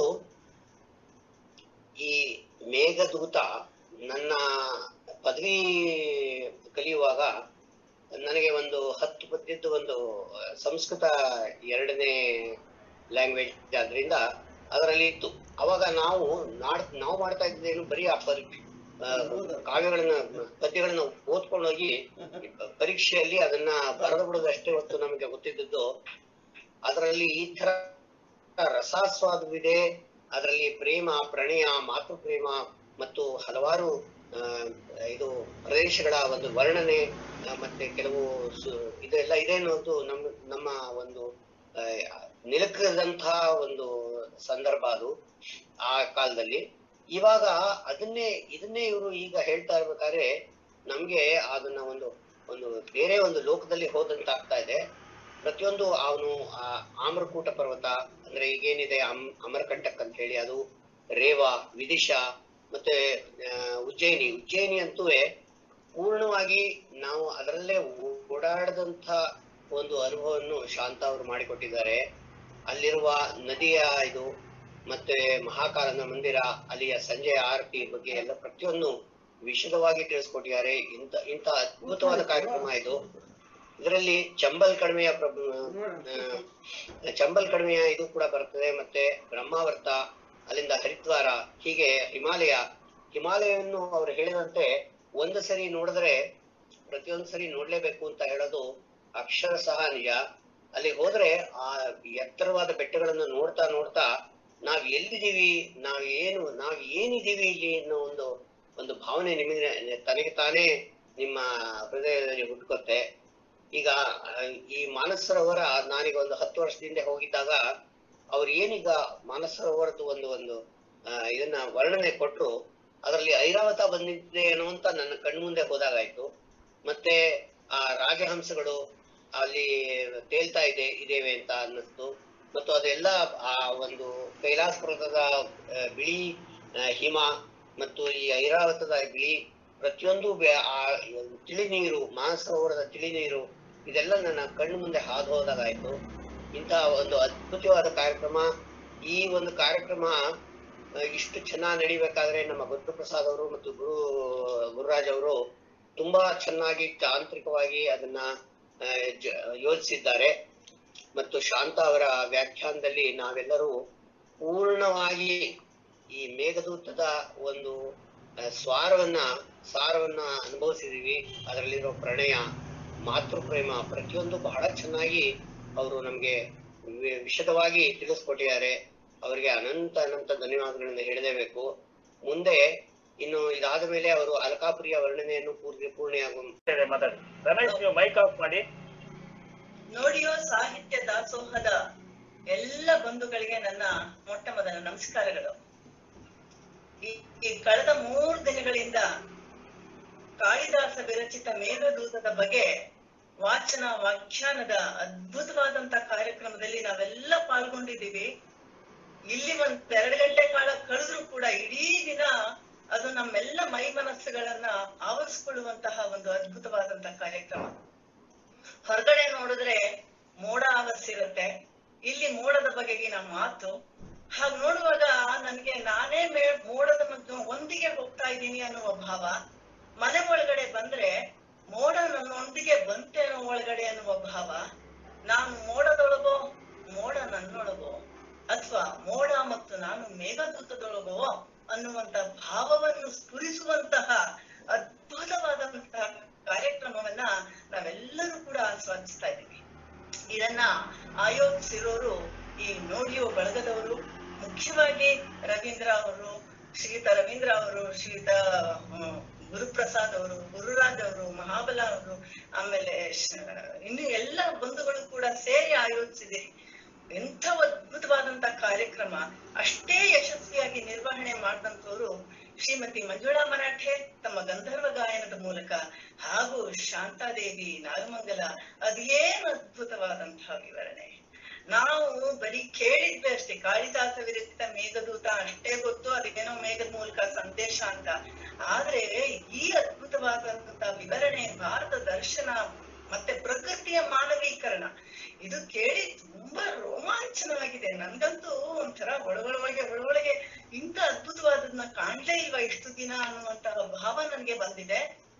ಈ ಮೇಘದೂತ ನನ್ನ ಪದವಿ ಕಲಿಯುವಾಗ ನನಗೆ ಒಂದು ಹತ್ತು ಪದ್ಯದ್ದು ಒಂದು ಸಂಸ್ಕೃತ ಎರಡನೇ ಲ್ಯಾಂಗ್ವೇಜ್ ಆದ್ರಿಂದ ಅದರಲ್ಲಿ ಇತ್ತು ಅವಾಗ ನಾವು ನಾಡ್ ನಾವು ಮಾಡ್ತಾ ಇದ್ದೇನು ಬರೀ ಆ ಪರಿ ಆ, ಕಾವ್ಯಗಳನ್ನ ಪದ್ಯಗಳನ್ನ ಓದ್ಕೊಂಡು ಹೋಗಿ ಪರೀಕ್ಷೆಯಲ್ಲಿ ಅದನ್ನ ಬರೆದು ಬಿಡೋದು ಅಷ್ಟೇ ಹೊತ್ತು ನಮಗೆ ಗೊತ್ತಿದ್ದದ್ದು ಅದರಲ್ಲಿ ಈ ತರ ರಸಾಸ್ವಾದವಿದೆ ಅದರಲ್ಲಿ ಪ್ರೇಮ ಪ್ರಣಯ ಮಾತೃ ಪ್ರೇಮ ಮತ್ತು ಹಲವಾರು ಆ, ಇದು ಪ್ರದೇಶಗಳ ಒಂದು ವರ್ಣನೆ ಆ, ಮತ್ತೆ ಕೆಲವು ಸು- ಇದೆಲ್ಲ ಇದೆ ಅನ್ನೋದು ನಮ್ಮ ನಮ್ಮ ಒಂದು ಆ, ನಿಲುಕದಂತಹ ಒಂದು ಸಂದರ್ಭ ಅದು ಆ ಕಾಲದಲ್ಲಿ ಇವಾಗ ಅದನ್ನೇ ಇದನ್ನೇ ಇವರು ಈಗ ಹೇಳ್ತಾ ಇರ್ಬೇಕಾದ್ರೆ ನಮ್ಗೆ ಅದನ್ನ ಒಂದು ಒಂದು ಬೇರೆ ಒಂದು ಲೋಕದಲ್ಲಿ ಹೋದಂತ ಆಗ್ತಾ ಇದೆ ಪ್ರತಿಯೊಂದು ಅವನು ಆ ಆಮ್ರಕೂಟ ಪರ್ವತ ಅಂದ್ರೆ ಈಗೇನಿದೆ ಅಮ್ ಅಮರಕಂಟಕ್ ಅಂತ ಹೇಳಿ ಅದು ರೇವಾ ವಿದಿಶಾ ಮತ್ತೆ ಆ, ಉಜ್ಜಯಿನಿ ಉಜ್ಜಯಿನಿ ಅಂತೂ ಪೂರ್ಣವಾಗಿ ನಾವು ಅದರಲ್ಲೇ ಓ- ಓಡಾಡದಂತ ಒಂದು ಅನುಭವವನ್ನು ಶಾಂತ ಅವರು ಮಾಡಿಕೊಟ್ಟಿದ್ದಾರೆ ಅಲ್ಲಿರುವ ನದಿಯ ಇದು ಮತ್ತೆ ಮಹಾಕಾಲನ ಮಂದಿರ ಅಲ್ಲಿಯ ಸಂಜೆಯ ಆರತಿ ಬಗ್ಗೆ ಎಲ್ಲ ಪ್ರತಿಯೊಂದು ವಿಶದವಾಗಿ ತಿಳಿಸ್ಕೊಟ್ಟಿದ್ದಾರೆ ಇಂತ ಇಂತ ಅದ್ಭುತವಾದ ಕಾರ್ಯಕ್ರಮ ಇದು ಇದರಲ್ಲಿ ಚಂಬಲ್ ಕಡಿಮೆಯ ಪ್ರಭು ಆ, ಚಂಬಲ್ ಕಡಿಮೆಯ ಇದು ಕೂಡ ಬರ್ತದೆ ಮತ್ತೆ ಬ್ರಹ್ಮಾವರ್ತ ಅಲ್ಲಿಂದ ಹರಿದ್ವಾರ ಹೀಗೆ ಹಿಮಾಲಯ ಹಿಮಾಲಯವನ್ನು ಅವರು ಹೇಳಿದಂತೆ ಒಂದು ಸರಿ ನೋಡಿದ್ರೆ ಪ್ರತಿಯೊಂದು ಸರಿ ನೋಡ್ಲೇಬೇಕು ಅಂತ ಹೇಳೋದು ಅಕ್ಷರ ಸಹ ನಿಜ ಅಲ್ಲಿ ಹೋದ್ರೆ ಆ ಎತ್ತರವಾದ ಬೆಟ್ಟಗಳನ್ನು ನೋಡ್ತಾ ನೋಡ್ತಾ ನಾವ್ ಎಲ್ಲಿದ್ದೀವಿ ನಾವ್ ಏನು ನಾವ್ ಏನಿದ್ದೀವಿ ಇಲ್ಲಿ ಅನ್ನೋ ಒಂದು ಒಂದು ಭಾವನೆ ನಿಮಗೆ ತನಗೆ ತಾನೇ ನಿಮ್ಮ ಹೃದಯದಲ್ಲಿ ಹುಟ್ಕೊತ್ತೆ ಈಗ ಆ, ಈ ಮಾನಸ ಸರೋವರ ನಾನೀಗ ಒಂದು ಹತ್ತು ವರ್ಷದಿಂದ ಹೋಗಿದ್ದಾಗ ಅವ್ರು ಏನೀಗ ಮಾನಸ ಸರೋವರದ್ದು ಒಂದು ಒಂದು ಆ, ಇದನ್ನ ವರ್ಣನೆ ಕೊಟ್ರು ಅದರಲ್ಲಿ ಐರಾವತ ಬಂದಿದೆ ಏನೋ ಅಂತ ನನ್ನ ಕಣ್ಮುಂದೆ ಹೋದಾಗಾಯ್ತು ಮತ್ತೆ ಆ ರಾಜಹಂಸಗಳು ಅಲ್ಲಿ ತೇಲ್ತಾ ಇದೆ ಇದೇವೆ ಅಂತ ಅನ್ನಿಸ್ತು ಮತ್ತು ಅದೆಲ್ಲ ಆ ಒಂದು ಕೈಲಾಸ ಪರ್ವತದ ಆ, ಬಿಳಿ ಆ, ಹಿಮ ಮತ್ತು ಈ ಐರಾವತದ ಬಿಳಿ ಪ್ರತಿಯೊಂದು ಬೆ- ಆ ತಿಳಿ ನೀರು ಮಾನಸರೋವರದ ತಿಳಿ ನೀರು ಇದೆಲ್ಲ ನನ್ನ ಕಣ್ಣು ಮುಂದೆ ಹಾದು ಹೋದಾಗಾಯ್ತು ಇಂತಹ ಒಂದು ಅದ್ಭುತವಾದ ಕಾರ್ಯಕ್ರಮ ಈ ಒಂದು ಕಾರ್ಯಕ್ರಮ ಆ, ಇಷ್ಟು ಚೆನ್ನಾಗಿ ನಡಿಬೇಕಾದ್ರೆ ನಮ್ಮ ಗುರುಪ್ರಸಾದ್ ಅವರು ಮತ್ತು ಗುರು ಗುರುರಾಜ್ ಅವರು ತುಂಬಾ ಚೆನ್ನಾಗಿ ತಾಂತ್ರಿಕವಾಗಿ ಅದನ್ನ ಆ, ಜ- ಯೋಜಿಸಿದ್ದಾರೆ ಮತ್ತು ಶಾಂತ ಅವರ ವ್ಯಾಖ್ಯಾನದಲ್ಲಿ ನಾವೆಲ್ಲರೂ ಪೂರ್ಣವಾಗಿ ಈ ಮೇಘದೂತದ ಒಂದು ಆ, ಸ್ವಾರವನ್ನ ಸಾರವನ್ನ ಅನುಭವಿಸಿದೀವಿ ಅದರಲ್ಲಿರೋ ಪ್ರಣಯ ಮಾತೃ ಪ್ರೇಮ ಪ್ರತಿಯೊಂದು ಬಹಳ ಚೆನ್ನಾಗಿ ಅವರು ನಮ್ಗೆ ವಿ- ವಿಶದವಾಗಿ ತಿಳಿಸ್ಕೊಟ್ಟಿದ್ದಾರೆ ಅವರಿಗೆ ಅನಂತ ಅನಂತ ಧನ್ಯವಾದಗಳನ್ನು ಹೇಳಲೇಬೇಕು ಮುಂದೆ ಇನ್ನು ಇದಾದ ಮೇಲೆ ಅವರು ಅಲಕಾಪುರಿಯ ವರ್ಣನೆಯನ್ನು ಪೂರ್ತಿ ಪೂರ್ಣೆಯಾಗುವ ಇದೆ ಮಾತಾಡಿ ರಮೇಶ್ ನೀವು ಮೈಕ್ ಆಫ್ ಮಾಡಿ ನೋಡಿಯೋ ಸಾಹಿತ್ಯ ದಾಸೋಹದ ಎಲ್ಲ ಬಂಧುಗಳಿಗೆ ನನ್ನ ಮೊಟ್ಟ ಮೊದಲ ನಮಸ್ಕಾರಗಳು ಈ- ಈ ಕಳೆದ ಮೂರು ದಿನಗಳಿಂದ ಕಾಳಿದಾಸ ವಿರಚಿತ ಮೇಘದೂತದ ಬಗ್ಗೆ ವಾಚನ ವ್ಯಾಖ್ಯಾನದ ಅದ್ಭುತವಾದಂತ ಕಾರ್ಯಕ್ರಮದಲ್ಲಿ ನಾವೆಲ್ಲ ಪಾಲ್ಗೊಂಡಿದ್ದೀವಿ ಇಲ್ಲಿ ಒಂದ್ ಎರಡು ಗಂಟೆ ಕಾಲ ಕಳೆದ್ರು ಕೂಡ ಇಡೀ ದಿನ ಅದು ನಮ್ಮೆಲ್ಲ ಮೈ ಮನಸ್ಸುಗಳನ್ನ ಆವರಿಸ್ಕೊಳ್ಳುವಂತಹ ಒಂದು ಅದ್ಭುತವಾದಂತಹ ಕಾರ್ಯಕ್ರಮ ಹೊರಗಡೆ ನೋಡಿದ್ರೆ ಮೋಡ ಆವರಿಸಿರುತ್ತೆ ಇಲ್ಲಿ ಮೋಡದ ಬಗೆಗಿನ ಮಾತು ಹಾಗ್ ನೋಡುವಾಗ ನನ್ಗೆ ನಾನೇ ಮೇ ಮೋಡದ ಮತ್ತು ಒಂದಿಗೆ ಹೋಗ್ತಾ ಇದ್ದೀನಿ ಅನ್ನುವ ಭಾವ ಮನೆ ಒಳಗಡೆ ಬಂದ್ರೆ ಮೋಡ ನನ್ನೊಂದಿಗೆ ಬಂತೇನೋ ಒಳಗಡೆ ಅನ್ನುವ ಭಾವ ನಾನು ಮೋಡದೊಳಗೋ ಮೋಡ ನನ್ನೊಳಗೋ ಅಥವಾ ಮೋಡ ಮತ್ತು ನಾನು ಮೇಘದೂತದೊಳಗೋ ಅನ್ನುವಂತ ಭಾವವನ್ನು ಸ್ಫುರಿಸುವಂತಹ ಅದ್ಭುತವಾದಂತಹ ಕಾರ್ಯಕ್ರಮವನ್ನ ನಾವೆಲ್ಲರೂ ಕೂಡ ಆಸ್ವಾದಿಸ್ತಾ ಇದ್ದೀವಿ ಇದನ್ನ ಆಯೋಜಿಸಿರೋರು ಈ ನೋಡಿಯೋ ಬಳಗದವರು ಮುಖ್ಯವಾಗಿ ರವೀಂದ್ರ ಅವರು ಶ್ರೀಯುತ ರವೀಂದ್ರ ಅವರು ಶ್ರೀಯುತ ಹ್ಮ್, ಗುರುಪ್ರಸಾದ್ ಅವರು ಗುರುರಾಜ್ ಅವರು ಮಹಾಬಲ ಅವರು ಆಮೇಲೆ ಶ- ಇನ್ನು ಎಲ್ಲ ಬಂಧುಗಳು ಕೂಡ ಸೇರಿ ಆಯೋಜಿಸಿದಿರಿ ಎಂಥ ಅದ್ಭುತವಾದಂತ ಕಾರ್ಯಕ್ರಮ ಅಷ್ಟೇ ಯಶಸ್ವಿಯಾಗಿ ನಿರ್ವಹಣೆ ಮಾಡಿದಂತವರು ಶ್ರೀಮತಿ ಮಂಜುಳಾ ಮರಾಠೆ ತಮ್ಮ ಗಂಧರ್ವ ಗಾಯನದ ಮೂಲಕ ಹಾಗೂ ಶಾಂತಾದೇವಿ ನಾಗಮಂಗಲ ಅದೇನು ಅದ್ಭುತವಾದಂತಹ ವಿವರಣೆ ನಾವು ಬರೀ ಕೇಳಿದ್ವಿ ಅಷ್ಟೇ ಕಾಳಿದಾಸ ವಿರಚಿತ ಮೇಘದೂತ ಅಷ್ಟೇ ಗೊತ್ತು ಅದೇನೋ ಮೇಘದ ಮೂಲಕ ಸಂದೇಶ ಅಂತ ಆದ್ರೆ ಈ ಅದ್ಭುತವಾದಂತಹ ವಿವರಣೆ ಭಾರತ ದರ್ಶನ ಮತ್ತೆ ಪ್ರಕೃತಿಯ ಮಾನವೀಕರಣ ಇದು ಕೇಳಿ ತುಂಬಾ ರೋಮಾಂಚನವಾಗಿದೆ ನನ್ಗಂತೂ ಒಂಥರ ಒಳಗೊಳಗೆ ಒಳಗೊಳಗೆ ಇಂಥ ಅದ್ಭುತವಾದದ್ನ ಕಾಣ್ಲೇ ಇಲ್ವಾ ಇಷ್ಟು ದಿನ ಅನ್ನುವಂತಹ ಭಾವ ನನ್ಗೆ ಬಂದಿದೆ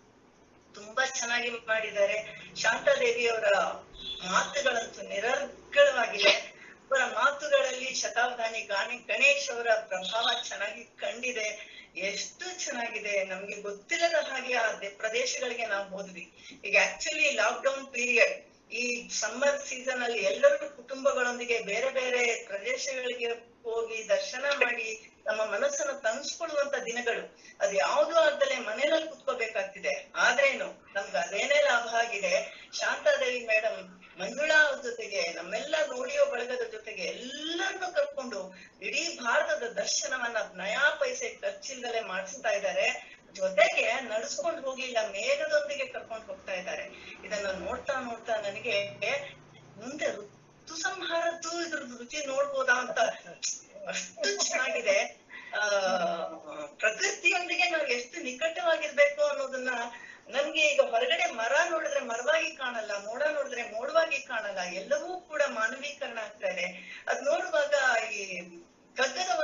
ತುಂಬಾ ಚೆನ್ನಾಗಿ ಮಾಡಿದ್ದಾರೆ ಶಾಂತಾದೇವಿ ಅವರ ಮಾತುಗಳಂತೂ ನಿರರ್ಗಳವಾಗಿದೆ ಅವರ ಮಾತುಗಳಲ್ಲಿ ಶತಾವಧಾನಿ ಗಾನಿ ಗಣೇಶ್ ಅವರ ಪ್ರಭಾವ ಚೆನ್ನಾಗಿ ಕಂಡಿದೆ ಎಷ್ಟು ಚೆನ್ನಾಗಿದೆ ನಮ್ಗೆ ಗೊತ್ತಿಲ್ಲದ ಹಾಗೆ ಆ ದೆ- ಪ್ರದೇಶಗಳಿಗೆ ನಾವು ಹೋದ್ವಿ ಈಗ ಆಕ್ಚುಲಿ ಲಾಕ್ ಡೌನ್ ಪೀರಿಯಡ್ ಈ ಸಮ್ಮರ್ ಸೀಸನ್ ಅಲ್ಲಿ ಎಲ್ಲರೂ ಕುಟುಂಬಗಳೊಂದಿಗೆ ಬೇರೆ ಬೇರೆ ಪ್ರದೇಶಗಳಿಗೆ ಹೋಗಿ ದರ್ಶನ ಮಾಡಿ ನಮ್ಮ ಮನಸ್ಸನ್ನ ತಂದ್ಸ್ಕೊಳ್ಳುವಂತ ದಿನಗಳು ಅದು ಯಾವ್ದು ಆಗ್ದಲೆ ಮನೆಯಲ್ಲಿ ಕುತ್ಕೋಬೇಕಾಗ್ತಿದೆ ಆದ್ರೇನು ನಮ್ಗೆ ಅದೇನೇ ಲಾಭ ಆಗಿದೆ ಶಾಂತಾದೇವಿ ಮೇಡಮ್ ಮಂಜುಳಾ ಅವ್ರ ಜೊತೆಗೆ ನಮ್ಮೆಲ್ಲ ನೋಡಿಯೋ ಬಳಗದ ಜೊತೆಗೆ ಎಲ್ಲರನ್ನೂ ಕರ್ಕೊಂಡು ಇಡೀ ಭಾರತದ ದರ್ಶನವನ್ನ ನಯಾ ಪೈಸೆ ಖರ್ಚಿಲ್ದಲೆ ಮಾಡಿಸ್ತಾ ಇದ್ದಾರೆ ಜೊತೆಗೆ ನಡ್ಸ್ಕೊಂಡು ಹೋಗಿಲ್ಲ ಮೇಘದೊಂದಿಗೆ ಕರ್ಕೊಂಡು ಹೋಗ್ತಾ ಇದ್ದಾರೆ ಇದನ್ನ ನೋಡ್ತಾ ನೋಡ್ತಾ ನನಗೆ ಮುಂದೆ ಋತು ಸಂಹಾರದ್ದು ಇದ್ರದ್ದು ರುಚಿ ನೋಡ್ಬೋದಾ ಅಂತ ಅಷ್ಟು ಚೆನ್ನಾಗಿದೆ ಆ ಪ್ರಕೃತಿಯೊಂದಿಗೆ ನಾವು ಎಷ್ಟು ನಿಕಟವಾಗಿರ್ಬೇಕು ಅನ್ನೋದನ್ನ ನನ್ಗೆ ಈಗ ಹೊರಗಡೆ ಮರ ನೋಡಿದ್ರೆ ಮರವಾಗಿ ಕಾಣಲ್ಲ ಮೋಡ ನೋಡಿದ್ರೆ ಮೋಡವಾಗಿ ಕಾಣಲ್ಲ ಎಲ್ಲವೂ ಕೂಡ ಮಾನವೀಕರಣ ಆಗ್ತಾ ಇದೆ ಅದ್ ನೋಡುವಾಗ ಈ ಕಗ್ಗದ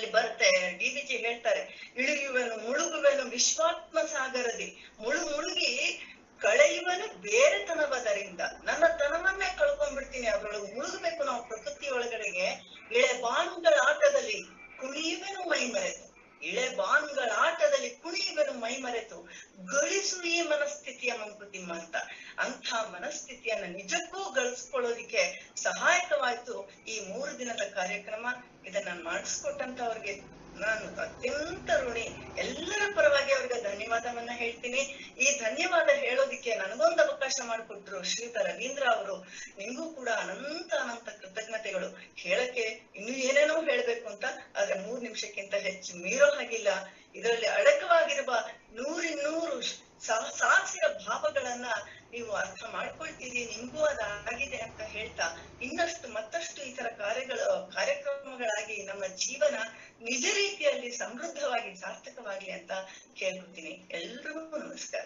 ಅದರಲ್ಲಿ ಬರುತ್ತೆ ಡಿಬಿಜಿ ಹೇಳ್ತಾರೆ ಇಳಿಯುವೆನು ಮುಳುಗುವೆನು ವಿಶ್ವಾತ್ಮ ಸಾಗರದಿ ಮುಳು ಮುಳುಗಿ ಕಳೆಯುವನು ಬೇರೆತನವದರಿಂದ ನನ್ನ ತನವನ್ನೇ ಕಳ್ಕೊಂಡ್ಬಿಡ್ತೀನಿ ಅದ್ರೊಳಗೆ ಮುಳುಗಬೇಕು ನಾವು ಪ್ರಕೃತಿ ಒಳಗಡೆಗೆ ಇಳೆ ಬಾನುಗಳ ಆಟದಲ್ಲಿ ಕುಣಿಯುವೆನು ಮೈ ಮರೆತು ಇಳೆ ಬಾನುಗಳ ಆಟದಲ್ಲಿ ಕುಣಿಯುವೆನು ಮೈ ಮರೆತು ಗಳಿಸು ಈ ಮನಸ್ಥಿತಿಯ ಮಂಕುತಿಮ್ಮ ಅಂತ ಅಂಥ ಮನಸ್ಥಿತಿಯನ್ನ ನಿಜಕ್ಕೂ ಗಳಿಸ್ಕೊಳ್ಳೋದಿಕ್ಕೆ ಸಹಾಯಕವಾಯ್ತು ಈ ಮೂರು ದಿನದ ಕಾರ್ಯಕ್ರಮ ಇದನ್ನ ಮಾಡಿಸ್ಕೊಟ್ಟಂತವ್ರಿಗೆ ನಾನು ಅತ್ಯಂತ ಋಣಿ ಎಲ್ಲರ ಪರವಾಗಿ ಅವ್ರಿಗೆ ಧನ್ಯವಾದವನ್ನ ಹೇಳ್ತೀನಿ ಈ ಧನ್ಯವಾದ ಹೇಳೋದಿಕ್ಕೆ ನನಗೊಂದು ಅವಕಾಶ ಮಾಡಿಕೊಟ್ರು ಶ್ರೀಯುತ ರವೀಂದ್ರ ಅವರು ನಿಮ್ಗೂ ಕೂಡ ಅನಂತ ಅನಂತ ಕೃತಜ್ಞತೆಗಳು ಹೇಳಕ್ಕೆ ಇನ್ನು ಏನೇನೋ ಹೇಳ್ಬೇಕು ಅಂತ ಆದ್ರೆ ಮೂರ್ ನಿಮಿಷಕ್ಕಿಂತ ಹೆಚ್ಚು ಮೀರೋ ಹಾಗಿಲ್ಲ ಇದರಲ್ಲಿ ಅಡಕವಾಗಿರುವ ನೂರಿನ್ನೂರು ಸಾ- ಸಾವಿರ ಭಾವಗಳನ್ನ ನೀವು ಅರ್ಥ ಮಾಡ್ಕೊಳ್ತೀರಿ ನಿಮ್ಗೂ ಅದಾಗಿದೆ ಅಂತ ಹೇಳ್ತಾ ಇನ್ನಷ್ಟು ಮತ್ತಷ್ಟು ಈ ತರ ಕಾರ್ಯಗಳು ಕಾರ್ಯಕ್ರಮಗಳಾಗಿ ನಮ್ಮ ಜೀವನ ನಿಜ ರೀತಿಯಲ್ಲಿ ಸಮೃದ್ಧವಾಗಿ ಸಾರ್ಥಕವಾಗ್ಲಿ ಅಂತ ಕೇಳ್ಕೊತೀನಿ ಎಲ್ರಿಗೂ ನಮಸ್ಕಾರ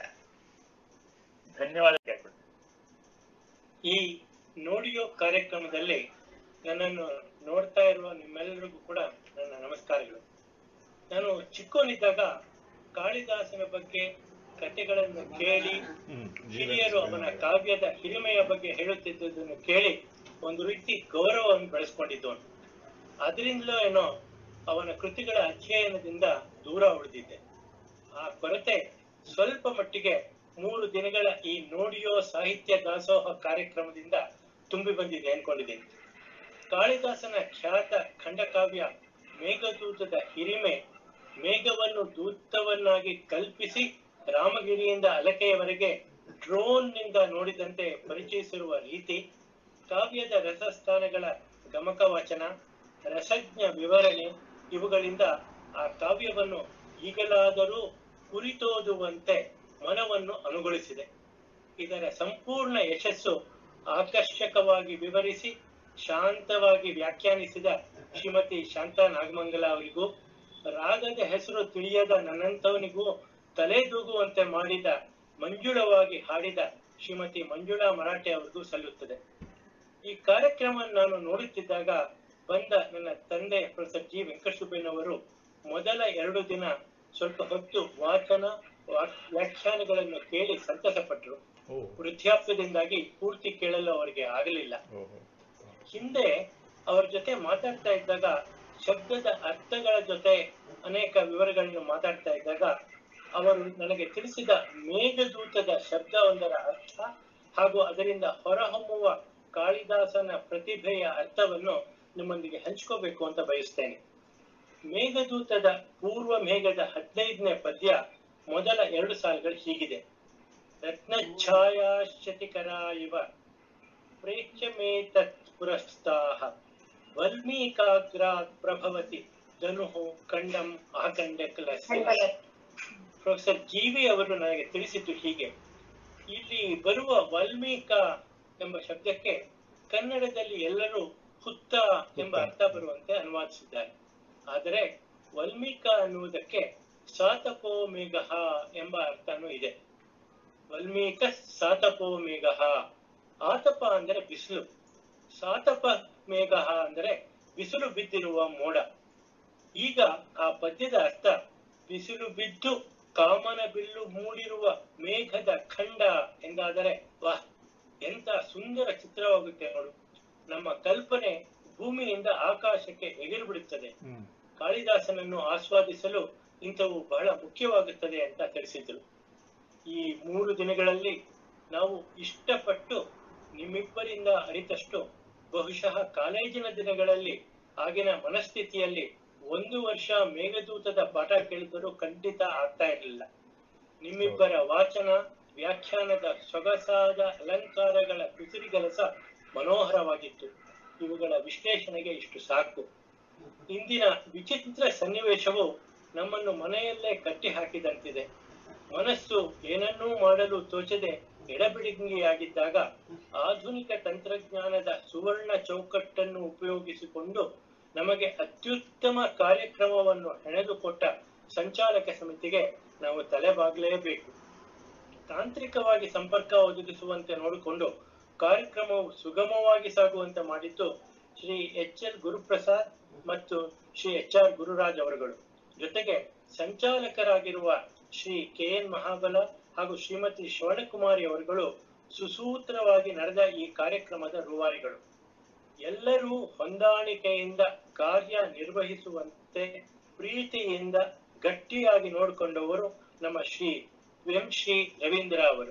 ಧನ್ಯವಾದ ಕೇಳ್ಬಿಟ್ಟು ಈ ನೋಡಿಯೋ ಕಾರ್ಯಕ್ರಮದಲ್ಲಿ ನನ್ನನ್ನು ನೋಡ್ತಾ ಇರುವ ನಿಮ್ಮೆಲ್ಲರಿಗೂ ಕೂಡ ನನ್ನ ನಮಸ್ಕಾರಗಳು ನಾನು ಚಿಕ್ಕವನಿದ್ದಾಗ ಕಾಳಿದಾಸನ ಬಗ್ಗೆ ಕಥೆಗಳನ್ನು ಕೇಳಿ ಹ್ಮ್ ಹಿರಿಯರು ಅವನ ಕಾವ್ಯದ ಹಿರಿಮೆಯ ಬಗ್ಗೆ ಹೇಳುತ್ತಿದ್ದುದನ್ನು ಕೇಳಿ ಒಂದು ರೀತಿ ಗೌರವವನ್ನು ಬೆಳೆಸ್ಕೊಂಡಿದ್ದವನು ಅದರಿಂದಲೋ ಏನೋ ಅವನ ಕೃತಿಗಳ ಅಧ್ಯಯನದಿಂದ ದೂರ ಉಳಿದಿದ್ದೆ ಆ ಕೊರತೆ ಸ್ವಲ್ಪ ಮಟ್ಟಿಗೆ ಮೂರು ದಿನಗಳ ಈ ನೋಡಿಯೋ ಸಾಹಿತ್ಯ ದಾಸೋಹ ಕಾರ್ಯಕ್ರಮದಿಂದ ತುಂಬಿ ಬಂದಿದೆ ಅನ್ಕೊಂಡಿದ್ದೀನಿ ಕಾಳಿದಾಸನ ಖ್ಯಾತ ಖಂಡಕಾವ್ಯ ಮೇಘದೂತದ ಹಿರಿಮೆ ಮೇಘವನ್ನು ದೂತವನ್ನಾಗಿ ಕಲ್ಪಿಸಿ ರಾಮಗಿರಿಯಿಂದ ಅಲಕೆಯವರೆಗೆ ಡ್ರೋನ್ ನಿಂದ ನೋಡಿದಂತೆ ಪರಿಚಯಿಸಿರುವ ರೀತಿ ಕಾವ್ಯದ ರಸಸ್ಥಾನಗಳ ಗಮಕ ವಚನ ರಸಜ್ಞ ವಿವರಣೆ ಇವುಗಳಿಂದ ಆ ಕಾವ್ಯವನ್ನು ಈಗಲಾದರೂ ಕುರಿತೋದುವಂತೆ ಮನವನ್ನು ಅನುಗೊಳಿಸಿದೆ ಇದರ ಸಂಪೂರ್ಣ ಯಶಸ್ಸು ಆಕರ್ಷಕವಾಗಿ ವಿವರಿಸಿ ಶಾಂತವಾಗಿ ವ್ಯಾಖ್ಯಾನಿಸಿದ ಶ್ರೀಮತಿ ಶಾಂತಾ ನಾಗಮಂಗಲ ಅವರಿಗೂ ರಾಗದ ಹೆಸರು ತಿಳಿಯದ ನನ್ನಂತವನಿಗೂ ತಲೆದೂಗುವಂತೆ ಮಾಡಿದ ಮಂಜುಳವಾಗಿ ಹಾಡಿದ ಶ್ರೀಮತಿ ಮಂಜುಳಾ ಮರಾಠೆ ಅವರಿಗೂ ಸಲ್ಲುತ್ತದೆ ಈ ಕಾರ್ಯಕ್ರಮ ನಾನು ನೋಡುತ್ತಿದ್ದಾಗ ಬಂದ ನನ್ನ ತಂದೆ ಪ್ರೊಫೆಸರ್ ಜಿ ವೆಂಕಟಸುಬ್ಬಯ್ಯನವರು ಮೊದಲ ಎರಡು ದಿನ ಸ್ವಲ್ಪ ಹೊತ್ತು ವಾಚನ ವಾ- ವ್ಯಾಖ್ಯಾನಗಳನ್ನು ಕೇಳಿ ಸಂತಸಪಟ್ಟರು ಓ ವೃದ್ಧಾಪ್ಯದಿಂದಾಗಿ ಪೂರ್ತಿ ಕೇಳಲು ಅವರಿಗೆ ಆಗಲಿಲ್ಲ ಓಹೋ ಹಿಂದೆ ಅವರ ಜೊತೆ ಮಾತಾಡ್ತಾ ಇದ್ದಾಗ ಶಬ್ದದ ಅರ್ಥಗಳ ಜೊತೆ ಅನೇಕ ವಿವರಗಳನ್ನು ಮಾತಾಡ್ತಾ ಇದ್ದಾಗ ಅವರು ನನಗೆ ತಿಳಿಸಿದ ಮೇಘದೂತದ ಶಬ್ದವೊಂದರ ಅರ್ಥ ಹಾಗೂ ಅದರಿಂದ ಹೊರಹೊಮ್ಮುವ ಕಾಳಿದಾಸನ ಪ್ರತಿಭೆಯ ಅರ್ಥವನ್ನು ನಿಮ್ಮೊಂದಿಗೆ ಹಂಚ್ಕೋಬೇಕು ಅಂತ ಬಯಸ್ತೇನೆ ಮೇಘದೂತದ ಪೂರ್ವ ಮೇಘದ ಹದಿನೈದನೇ ಪದ್ಯ ಮೊದಲ ಎರಡು ಸಾಲುಗಳು ಹೀಗಿದೆ ರತ್ನಛಾಯಾಶ್ಯತಿಕರ ಇವ ಪ್ರೇಕ್ಷಮೇತತ್ ಪುರಸ್ತಾಹ ವಲ್ಮೀಕಾಗ್ರಾತ್ ಪ್ರಭವತಿ ಧನುಹು ಖಂಡಂ ಆಖಂಡ ಪ್ರೊಫೆಸರ್ ಜೀವಿ ಅವರು ನನಗೆ ತಿಳಿಸಿದ್ದು ಹೀಗೆ ಇಲ್ಲಿ ಬರುವ ವಲ್ಮೀಕ ಎಂಬ ಶಬ್ದಕ್ಕೆ ಕನ್ನಡದಲ್ಲಿ ಎಲ್ಲರೂ ಹುತ್ತ ಎಂಬ ಅರ್ಥ ಬರುವಂತೆ ಅನುವಾದಿಸಿದ್ದಾರೆ ಆದರೆ ವಲ್ಮೀಕ ಅನ್ನುವುದಕ್ಕೆ ಸಾತಪೋ ಮೇಘ ಎಂಬ ಅರ್ಥನೂ ಇದೆ ವಲ್ಮೀಕ ಸಾತಪೋ ಮೇಘ ಆತಪ ಅಂದರೆ ಬಿಸಿಲು ಸಾತಪ ಮೇಘ ಅಂದರೆ ಬಿಸಿಲು ಬಿದ್ದಿರುವ ಮೋಡ ಈಗ ಆ ಪದ್ಯದ ಅರ್ಥ ಬಿಸಿಲು ಬಿದ್ದು ಕಾಮನ ಬಿಲ್ಲು ಮೂಡಿರುವ ಮೇಘದ ಖಂಡ ಎಂದಾದರೆ ವಾಹ್ ಎಂತ ಸುಂದರ ಚಿತ್ರವಾಗುತ್ತೆ ನೋಡು ನಮ್ಮ ಕಲ್ಪನೆ ಭೂಮಿಯಿಂದ ಆಕಾಶಕ್ಕೆ ಎಗಿರು ಬಿಡುತ್ತದೆ ಹ್ಮ್ ಕಾಳಿದಾಸನನ್ನು ಆಸ್ವಾದಿಸಲು ಇಂಥವು ಬಹಳ ಮುಖ್ಯವಾಗುತ್ತದೆ ಅಂತ ತಿಳಿಸಿದ್ರು ಈ ಮೂರು ದಿನಗಳಲ್ಲಿ ನಾವು ಇಷ್ಟಪಟ್ಟು ನಿಮ್ಮಿಬ್ಬರಿಂದ ಅರಿತಷ್ಟು ಬಹುಶಃ ಕಾಲೇಜಿನ ದಿನಗಳಲ್ಲಿ ಆಗಿನ ಮನಸ್ಥಿತಿಯಲ್ಲಿ ಒಂದು ವರ್ಷ ಮೇಘದೂತದ ಪಾಠ ಕೇಳಿದರೂ ಖಂಡಿತ ಆಗ್ತಾ ಇರಲಿಲ್ಲ ನಿಮ್ಮಿಬ್ಬರ ವಾಚನ ವ್ಯಾಖ್ಯಾನದ ಸೊಗಸಾದ ಅಲಂಕಾರಗಳ ಕುಸಿರಿಗಲಸ ಮನೋಹರವಾಗಿತ್ತು ಇವುಗಳ ವಿಶ್ಲೇಷಣೆಗೆ ಇಷ್ಟು ಸಾಕು ಇಂದಿನ ವಿಚಿತ್ರ ಸನ್ನಿವೇಶವು ನಮ್ಮನ್ನು ಮನೆಯಲ್ಲೇ ಕಟ್ಟಿ ಹಾಕಿದಂತಿದೆ ಮನಸ್ಸು ಏನನ್ನೂ ಮಾಡಲು ತೋಚದೆ ಎಡಬಿಡಂಗಿಯಾಗಿದ್ದಾಗ ಆಧುನಿಕ ತಂತ್ರಜ್ಞಾನದ ಸುವರ್ಣ ಚೌಕಟ್ಟನ್ನು ಉಪಯೋಗಿಸಿಕೊಂಡು ನಮಗೆ ಅತ್ಯುತ್ತಮ ಕಾರ್ಯಕ್ರಮವನ್ನು ಹೆಣೆದುಕೊಟ್ಟ ಸಂಚಾಲಕ ಸಮಿತಿಗೆ ನಾವು ತಲೆಬಾಗಲೇಬೇಕು ತಾಂತ್ರಿಕವಾಗಿ ಸಂಪರ್ಕ ಒದಗಿಸುವಂತೆ ನೋಡಿಕೊಂಡು ಕಾರ್ಯಕ್ರಮವು ಸುಗಮವಾಗಿ ಸಾಗುವಂತೆ ಮಾಡಿದ್ದು ಶ್ರೀ ಎಚ್ ಎಲ್ ಗುರುಪ್ರಸಾದ್ ಮತ್ತು ಶ್ರೀ ಎಚ್ ಆರ್ ಗುರುರಾಜ್ ಅವರುಗಳು ಜೊತೆಗೆ ಸಂಚಾಲಕರಾಗಿರುವ ಶ್ರೀ ಕೆ ಎನ್ ಮಹಾಬಲ ಹಾಗೂ ಶ್ರೀಮತಿ ಶ್ರವಣಕುಮಾರಿ ಅವರುಗಳು ಸುಸೂತ್ರವಾಗಿ ನಡೆದ ಈ ಕಾರ್ಯಕ್ರಮದ ರೂವಾರಿಗಳು ಎಲ್ಲರೂ ಹೊಂದಾಣಿಕೆಯಿಂದ ಕಾರ್ಯ ನಿರ್ವಹಿಸುವಂತೆ ಪ್ರೀತಿಯಿಂದ ಗಟ್ಟಿಯಾಗಿ ನೋಡಿಕೊಂಡವರು ನಮ್ಮ ಶ್ರೀ ಎಂ ಶ್ರೀ ರವೀಂದ್ರ ಅವರು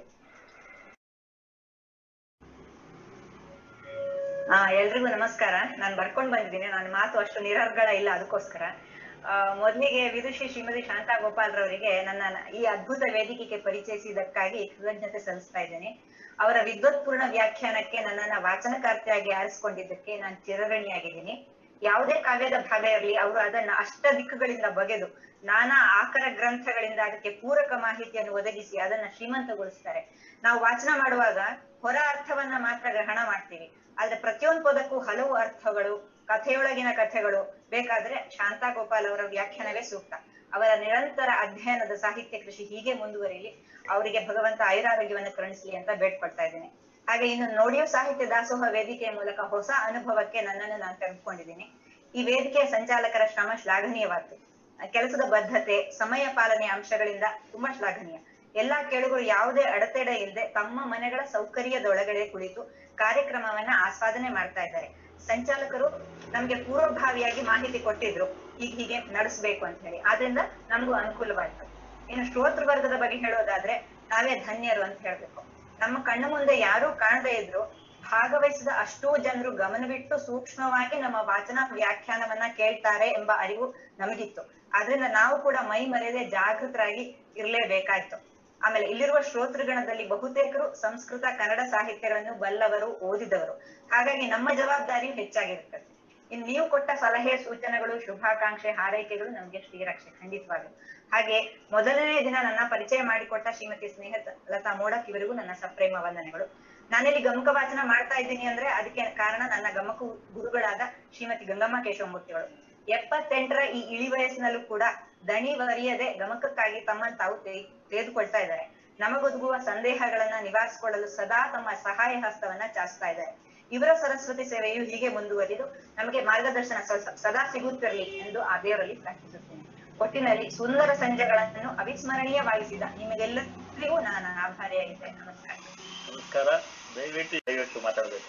ಆ ಎಲ್ರಿಗೂ ನಮಸ್ಕಾರ ನಾನು ಬರ್ಕೊಂಡ್ ಬಂದಿದ್ದೀನಿ ನನ್ನ ಮಾತು ಅಷ್ಟು ನಿರರ್ಗಳ ಇಲ್ಲ ಅದಕ್ಕೋಸ್ಕರ ಆ, ಮೊದಲಿಗೆ ವಿದುಷಿ ಶ್ರೀಮತಿ ಶಾಂತಾ ಗೋಪಾಲ್ ರವರಿಗೆ ನನ್ನ ಈ ಅದ್ಭುತ ವೇದಿಕೆಗೆ ಪರಿಚಯಿಸಿದ್ದಕ್ಕಾಗಿ ಕೃತಜ್ಞತೆ ಸಲ್ಲಿಸ್ತಾ ಇದ್ದೇನೆ ಅವರ ವಿದ್ವತ್ಪೂರ್ಣ ವ್ಯಾಖ್ಯಾನಕ್ಕೆ ನನ್ನನ್ನ ವಾಚನಕಾರ್ತಿಯಾಗಿ ಆರಿಸಿಕೊಂಡಿದ್ದಕ್ಕೆ ನಾನು ಚಿರಋಣಿಯಾಗಿದ್ದೀನಿ ಯಾವುದೇ ಕಾವ್ಯದ ಭಾಗ ಇರಲಿ ಅವರು ಅದನ್ನ ಅಷ್ಟ ದಿಕ್ಕುಗಳಿಂದ ಬಗೆದು ನಾನಾ ಆಕರ ಗ್ರಂಥಗಳಿಂದ ಅದಕ್ಕೆ ಪೂರಕ ಮಾಹಿತಿಯನ್ನು ಒದಗಿಸಿ ಅದನ್ನ ಶ್ರೀಮಂತಗೊಳಿಸ್ತಾರೆ ನಾವು ವಾಚನ ಮಾಡುವಾಗ ಹೊರ ಅರ್ಥವನ್ನ ಮಾತ್ರ ಗ್ರಹಣ ಮಾಡ್ತೀವಿ ಆದ್ರೆ ಪ್ರತಿಯೊಂದು ಪದಕ್ಕೂ ಹಲವು ಅರ್ಥಗಳು ಕಥೆಯೊಳಗಿನ ಕಥೆಗಳು ಬೇಕಾದ್ರೆ ಶಾಂತಾ ಗೋಪಾಲ್ ಅವರ ವ್ಯಾಖ್ಯಾನವೇ ಸೂಕ್ತ ಅವರ ನಿರಂತರ ಅಧ್ಯಯನದ ಸಾಹಿತ್ಯ ಕೃಷಿ ಹೀಗೆ ಮುಂದುವರಿಲಿ ಅವರಿಗೆ ಭಗವಂತ ಆಯುರಾರೋಗ್ಯವನ್ನು ಕರುಣಿಸಲಿ ಅಂತ ಬೇಡ್ಕೊಳ್ತಾ ಇದ್ದೇನೆ ಹಾಗೆ ಇನ್ನು ನೋಡಿಯೋ ಸಾಹಿತ್ಯ ದಾಸೋಹ ವೇದಿಕೆಯ ಮೂಲಕ ಹೊಸ ಅನುಭವಕ್ಕೆ ನನ್ನನ್ನು ನಾನು ತೆಗೆದುಕೊಂಡಿದ್ದೀನಿ ಈ ವೇದಿಕೆಯ ಸಂಚಾಲಕರ ಶ್ರಮ ಶ್ಲಾಘನೀಯವಾದ್ದು ಕೆಲಸದ ಬದ್ಧತೆ ಸಮಯ ಪಾಲನೆಯ ಅಂಶಗಳಿಂದ ತುಂಬಾ ಶ್ಲಾಘನೀಯ ಎಲ್ಲಾ ಕೇಳುಗರು ಯಾವುದೇ ಅಡೆತಡೆ ಇಲ್ಲದೆ ತಮ್ಮ ಮನೆಗಳ ಸೌಕರ್ಯದೊಳಗಡೆ ಕುಳಿತು ಕಾರ್ಯಕ್ರಮವನ್ನ ಆಸ್ವಾದನೆ ಮಾಡ್ತಾ ಇದ್ದಾರೆ ಸಂಚಾಲಕರು ನಮ್ಗೆ ಪೂರ್ವಭಾವಿಯಾಗಿ ಮಾಹಿತಿ ಕೊಟ್ಟಿದ್ರು ಈಗ ಹೀಗೆ ನಡೆಸ್ಬೇಕು ಅಂತ ಹೇಳಿ ಆದ್ರಿಂದ ನಮಗೂ ಅನುಕೂಲವಾಯ್ತು ಇನ್ನು ಶ್ರೋತೃ ವರ್ಗದ ಬಗ್ಗೆ ಹೇಳೋದಾದ್ರೆ ನಾವೇ ಧನ್ಯರು ಅಂತ ಹೇಳ್ಬೇಕು ನಮ್ಮ ಕಣ್ಣು ಮುಂದೆ ಯಾರೂ ಕಾಣದೇ ಇದ್ರು ಭಾಗವಹಿಸಿದ ಅಷ್ಟೂ ಜನರು ಗಮನವಿಟ್ಟು ಸೂಕ್ಷ್ಮವಾಗಿ ನಮ್ಮ ವಾಚನ ವ್ಯಾಖ್ಯಾನವನ್ನ ಕೇಳ್ತಾರೆ ಎಂಬ ಅರಿವು ನಮಗಿತ್ತು ಆದ್ರಿಂದ ನಾವು ಕೂಡ ಮೈ ಮರೆಯದೆ ಜಾಗೃತರಾಗಿ ಇರ್ಲೇಬೇಕಾಯ್ತು ಆಮೇಲೆ ಇಲ್ಲಿರುವ ಶ್ರೋತೃಗಣದಲ್ಲಿ ಬಹುತೇಕರು ಸಂಸ್ಕೃತ ಕನ್ನಡ ಸಾಹಿತ್ಯಗಳನ್ನು ಬಲ್ಲವರು ಓದಿದವರು ಹಾಗಾಗಿ ನಮ್ಮ ಜವಾಬ್ದಾರಿಯು ಹೆಚ್ಚಾಗಿರುತ್ತದೆ ಇನ್ನು ನೀವು ಕೊಟ್ಟ ಸಲಹೆ ಸೂಚನೆಗಳು ಶುಭಾಕಾಂಕ್ಷೆ ಹಾರೈಕೆಗಳು ನಮ್ಗೆ ಶ್ರೀರಕ್ಷೆ ಖಂಡಿತವಾಗ್ಲು ಹಾಗೆ ಮೊದಲನೇ ದಿನ ನನ್ನ ಪರಿಚಯ ಮಾಡಿಕೊಟ್ಟ ಶ್ರೀಮತಿ ಸ್ನೇಹ ಲತಾ ಮೋಡಕ್ ಇವರಿಗೂ ನನ್ನ ಸಪ್ರೇಮ ವಂದನೆಗಳು ನಾನಿಲ್ಲಿ ಗಮಕ ವಾಚನ ಮಾಡ್ತಾ ಇದ್ದೀನಿ ಅಂದ್ರೆ ಅದಕ್ಕೆ ಕಾರಣ ನನ್ನ ಗಮಕ ಗುರುಗಳಾದ ಶ್ರೀಮತಿ ಗಂಗಮ್ಮ ಕೇಶವಮೂರ್ತಿಗಳು ಎಪ್ಪತ್ತೆಂಟರ ಈ ಇಳಿ ವಯಸ್ಸಿನಲ್ಲೂ ಕೂಡ ದಣಿ ಬರೆಯದೆ ಗಮಕಕ್ಕಾಗಿ ತಮ್ಮನ್ನು ತಾವು ತೇ- ತೆಗೆದುಕೊಳ್ತಾ ಇದ್ದಾರೆ ನಮಗೊದಗುವ ಸಂದೇಹಗಳನ್ನ ನಿವಾರಿಸಿಕೊಳ್ಳಲು ಸದಾ ತಮ್ಮ ಸಹಾಯ ಹಸ್ತವನ್ನ ಚಾಚ್ತಾ ಇದ್ದಾರೆ ಇವರ ಸರಸ್ವತಿ ಸೇವೆಯು ಹೀಗೆ ಮುಂದುವರಿದು ನಮಗೆ ಮಾರ್ಗದರ್ಶನ ಸ- ಸದಾ ಸಿಗುತ್ತಿರಲಿ ಎಂದು ಆ ದೇವರಲ್ಲಿ ಪ್ರಾರ್ಥಿಸುತ್ತೇನೆ ಒಟ್ಟಿನಲ್ಲಿ ಸುಂದರ ಸಂಜೆಗಳನ್ನು ಅವಿಸ್ಮರಣೀಯವಾಗಿಸಿದ ನಿಮಗೆಲ್ಲರಿಗೂ ನಾನು ಆಭಾರಿಯಾಗಿದ್ದೇನೆ ನಮಸ್ಕಾರ ನಮಸ್ಕಾರ ದಯವಿಟ್ಟು ದಯವಿಟ್ಟು ಮಾತಾಡಬೇಕು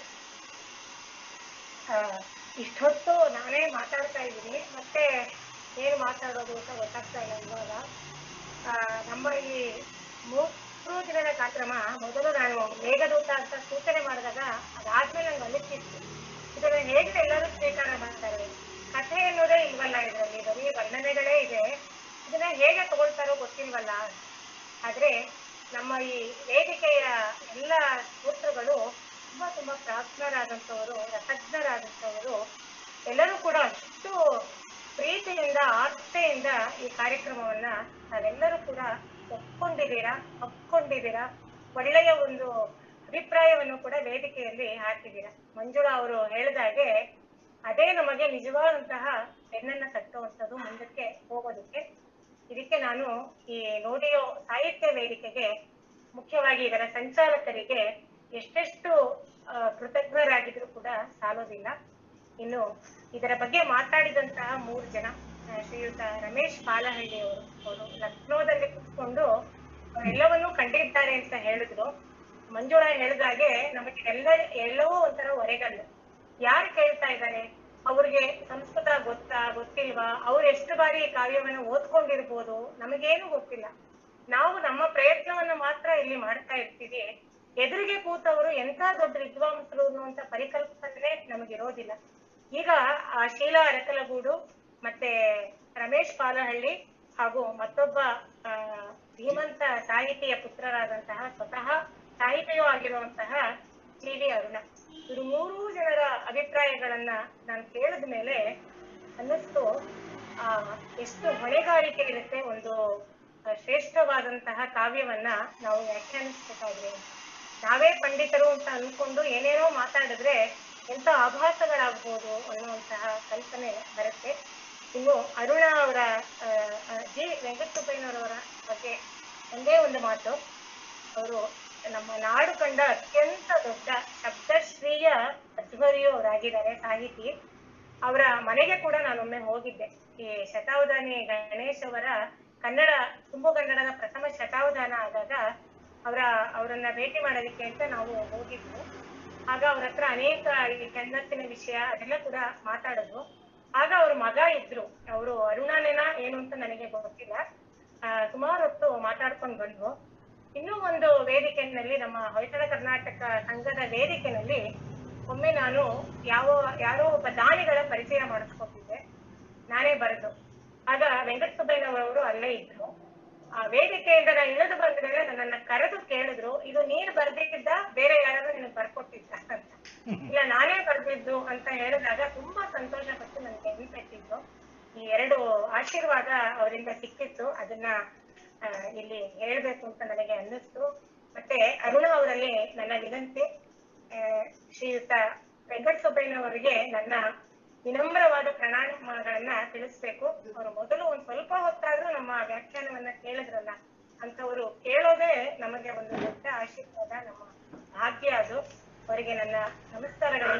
ಆ, ಇಷ್ಟೊತ್ತು ನಾನೇ ಮಾತಾಡ್ತಾ ಇದ್ದೀನಿ ಮತ್ತೆ ಏನು ಮಾತಾಡೋದು ಅಂತ ಗೊತ್ತಾಗ್ತಾ ಇಲ್ಲ ಇವಾಗ ಆ, ನಮ್ಮ ಈ ಮೂರು ದಿನದ ಕಾರ್ಯಕ್ರಮ ಮೊದಲು ನಾನು ಮೇಘದೂತ ಅಂತ ಸೂಚನೆ ಮಾಡಿದಾಗ ಅದಾದ್ಮೇಲೆ ನಂಗೆ ಅನಿಸ್ತಿತ್ತು ಇದನ್ನ ಹೇಗೆ ಎಲ್ಲರೂ ಸ್ವೀಕಾರ ಮಾಡ್ತಾರೆ ಕಥೆ ಅನ್ನೋದೇ ಇಲ್ವಲ್ಲ ಇದರಲ್ಲಿ ಬರೀ ವರ್ಣನೆಗಳೇ ಇದೆ ಇದನ್ನ ಹೇಗೆ ತಗೊಳ್ತಾರೋ ಗೊತ್ತಿಲ್ವಲ್ಲ ಆದ್ರೆ ನಮ್ಮ ಈ ವೇದಿಕೆಯ ಎಲ್ಲ ಸೂತ್ರಗಳು ತುಂಬಾ ತುಂಬಾ ಪ್ರಾಜ್ಞರಾದಂಥವರು ರಸಜ್ಞರಾದಂಥವರು ಎಲ್ಲರೂ ಕೂಡ ಅಷ್ಟು ಪ್ರೀತಿಯಿಂದ ಆಸ್ಥೆಯಿಂದ ಈ ಕಾರ್ಯಕ್ರಮವನ್ನ ನಾವೆಲ್ಲರೂ ಕೂಡ ಒಪ್ಕೊಂಡಿದ್ದೀರಾ ಒಪ್ಕೊಂಡಿದ್ದೀರಾ ಒಳ್ಳೆಯ ಒಂದು ಅಭಿಪ್ರಾಯವನ್ನು ಕೂಡ ವೇದಿಕೆಯಲ್ಲಿ ಹಾಕಿದ್ದೀರಾ ಮಂಜುಳಾ ಅವರು ಹೇಳಿದಾಗೆ ಅದೇ ನಮಗೆ ನಿಜವಾದಂತಹ ಬೆನ್ನನ್ನ ತಟ್ಟುವಂಥದ್ದು ಮುಂದಕ್ಕೆ ಹೋಗೋದಕ್ಕೆ ಇದಕ್ಕೆ ನಾನು ಈ ನೋಡಿಯೋ ಸಾಹಿತ್ಯ ವೇದಿಕೆಗೆ ಮುಖ್ಯವಾಗಿ ಇದರ ಸಂಚಾಲಕರಿಗೆ ಎಷ್ಟೆಷ್ಟು ಆ, ಕೃತಜ್ಞರಾಗಿದ್ರು ಕೂಡ ಸಾಲೋದಿಲ್ಲ ಇನ್ನು ಇದರ ಬಗ್ಗೆ ಮಾತಾಡಿದಂತಹ ಮೂರು ಜನ ಆ, ಶ್ರೀಯುತ ರಮೇಶ್ ಪಾಲಹಳ್ಳಿ ಅವರು ಅವರು ಲಕ್ನೋದಲ್ಲಿ ಕುತ್ಕೊಂಡು ಎಲ್ಲವನ್ನೂ ಕಂಡಿದ್ದಾರೆ ಅಂತ ಹೇಳಿದ್ರು ಮಂಜುಳಾ ಹೇಳಿದಾಗೆ ನಮಗೆ ಎಲ್ಲ ಎಲ್ಲವೂ ಒಂಥರ ಹೊರೆಗಲ್ಲು ಯಾರು ಕೇಳ್ತಾ ಇದ್ದಾರೆ ಅವ್ರಿಗೆ ಸಂಸ್ಕೃತ ಗೊತ್ತಾ ಗೊತ್ತಿಲ್ವಾ ಅವ್ರು ಎಷ್ಟು ಬಾರಿ ಈ ಕಾವ್ಯವನ್ನು ಓದ್ಕೊಂಡಿರ್ಬೋದು ನಮಗೇನು ಗೊತ್ತಿಲ್ಲ ನಾವು ನಮ್ಮ ಪ್ರಯತ್ನವನ್ನ ಮಾತ್ರ ಇಲ್ಲಿ ಮಾಡ್ತಾ ಇರ್ತೀವಿ ಎದುರಿಗೆ ಕೂತವರು ಎಂತ ದೊಡ್ಡ ವಿದ್ವಾಂಸರು ಅನ್ನುವಂತ ಪರಿಕಲ್ಪನೆ ನಮಗಿರೋದಿಲ್ಲ ಈಗ ಆ ಶೀಲಾ ಅರಕಲಗೂಡು ಮತ್ತೆ ರಮೇಶ್ ಪಾಲಹಳ್ಳಿ ಹಾಗೂ ಮತ್ತೊಬ್ಬ ಆ, ಧೀಮಂತ ಸಾಹಿತಿಯ ಪುತ್ರರಾದಂತಹ ಸ್ವತಃ ಸಾಹಿತಿಯೂ ಆಗಿರುವಂತಹ ಟಿ ವಿ ಅರುಣ ಇವರು ಮೂರೂ ಜನರ ಅಭಿಪ್ರಾಯಗಳನ್ನ ನಾನು ಕೇಳಿದ ಮೇಲೆ ಅನ್ನಿಸ್ತು ಆ ಎಷ್ಟು ಹೊಣೆಗಾರಿಕೆ ಇರುತ್ತೆ ಒಂದು ಆ, ಶ್ರೇಷ್ಠವಾದಂತಹ ಕಾವ್ಯವನ್ನ ನಾವು ವ್ಯಾಖ್ಯಾನಿಸ್ಬೇಕಾದ್ರೆ ನಾವೇ ಪಂಡಿತರು ಅಂತ ಅನ್ಕೊಂಡು ಏನೇನೋ ಮಾತಾಡಿದ್ರೆ ಎಂತ ಆಭಾಸಗಳಾಗ್ಬೋದು ಅನ್ನುವಂತಹ ಕಲ್ಪನೆ ಬರುತ್ತೆ ಇನ್ನು ಅರುಣ ಅವರ ಆ, ಆ, ಜಿ ವೆಂಕಟಸುಬ್ಬಯ್ಯನವರವರ ಬಗ್ಗೆ ಒಂದೇ ಒಂದು ಮಾತು ಅವರು ನಮ್ಮ ನಾಡು ಕಂಡ ಅತ್ಯಂತ ದೊಡ್ಡ ಶಬ್ದಶ್ರೀಯ ಅಧ್ವರಿಯು ಅವರಾಗಿದ್ದಾರೆ ಸಾಹಿತಿ ಅವರ ಮನೆಗೆ ಕೂಡ ನಾನೊಮ್ಮೆ ಹೋಗಿದ್ದೆ ಈ ಶತಾವಧಾನಿ ಗಣೇಶ್ ಅವರ ಕನ್ನಡ ತುಂಬು ಕನ್ನಡದ ಪ್ರಥಮ ಶತಾವಧಾನ ಆದಾಗ ಅವರ ಅವರನ್ನ ಭೇಟಿ ಮಾಡೋದಕ್ಕೆ ಅಂತ ನಾವು ಹೋಗಿದ್ವು ಆಗ ಅವ್ರ ಹತ್ರ ಅನೇಕ ಈ ಕನ್ನಡತಿನ ವಿಷಯ ಅದೆಲ್ಲ ಕೂಡ ಮಾತಾಡಿದ್ರು ಆಗ ಅವ್ರ ಮಗ ಇದ್ರು ಅವರು ಅರುಣಾನೇನ ಏನು ಅಂತ ನನಗೆ ಗೊತ್ತಿಲ್ಲ ಆ, ಸುಮಾರು ಹೊತ್ತು ಮಾತಾಡ್ಕೊಂಡು ಬಂದ್ವು ಇನ್ನೂ ಒಂದು ವೇದಿಕೆಯಲ್ಲಿ ನಮ್ಮ ಹೊಯ್ಸಳ ಕರ್ನಾಟಕ ಸಂಘದ ವೇದಿಕೆಯಲ್ಲಿ ಒಮ್ಮೆ ನಾನು ಯಾವ ಯಾರೋ ಒಬ್ಬ ದಾನಿಗಳ ಪರಿಚಯ ಮಾಡಿಸ್ಕೊತಿದ್ದೆ ನಾನೇ ಬರೆದು ಆಗ ವೆಂಕಟ ಸುಬ್ಬಯ್ಯನವರು ಅಲ್ಲೇ ಇದ್ರು ಆ ವೇದಿಕೆಯಿಂದ ನಾನು ಇಳಿದು ಬಂದ ಮೇಲೆ ನನ್ನನ್ನ ಕರೆದು ಕೇಳಿದ್ರು ಇದು ನೀನು ಬರ್ದಿದ್ದ ಬೇರೆ ಯಾರಾದ್ರೂ ನಿನಗೆ ಬರ್ಕೊಟ್ಟಿದ್ದ ಅಂತ ಇಲ್ಲ ನಾನೇ ಬರ್ದಿದ್ದು ಅಂತ ಹೇಳಿದಾಗ ತುಂಬಾ ಸಂತೋಷ ಪಟ್ಟು ನನಗೆ ನೆನಪೆಟ್ಟಿದ್ದು ಈ ಎರಡು ಆಶೀರ್ವಾದ ಅವರಿಂದ ಸಿಕ್ಕಿತ್ತು ಅದನ್ನ ಆ, ಇಲ್ಲಿ ಹೇಳ್ಬೇಕು ಅಂತ ನನಗೆ ಅನ್ನಿಸ್ತು ಮತ್ತೆ ಅರುಣ ಅವರಲ್ಲಿ ನನ್ನ ವಿನಂತಿ ಆ, ಶ್ರೀಯುತ ವೆಂಕಟ ಸುಬ್ಬಯ್ಯನವರಿಗೆ ನನ್ನ ವಿನಮ್ರವಾದ ಪ್ರಣಾಮಗಳನ್ನ ತಿಳಿಸ್ಬೇಕು ಅವರು ಮೊದಲು ಒಂದ್ ಸ್ವಲ್ಪ ಹೊತ್ತಾದ್ರೂ ನಮ್ಮ ವ್ಯಾಖ್ಯಾನವನ್ನ ಕೇಳಿದ್ರಲ್ಲ ಅಂತವರು ಕೇಳೋದೇ ನಮಗೆ ಒಂದು ದೊಡ್ಡ ಆಶೀರ್ವಾದ ನಮ್ಮ ಭಾಗ್ಯ ಅದು ಅವರಿಗೆ ನನ್ನ ನಮಸ್ಕಾರಗಳನ್ನ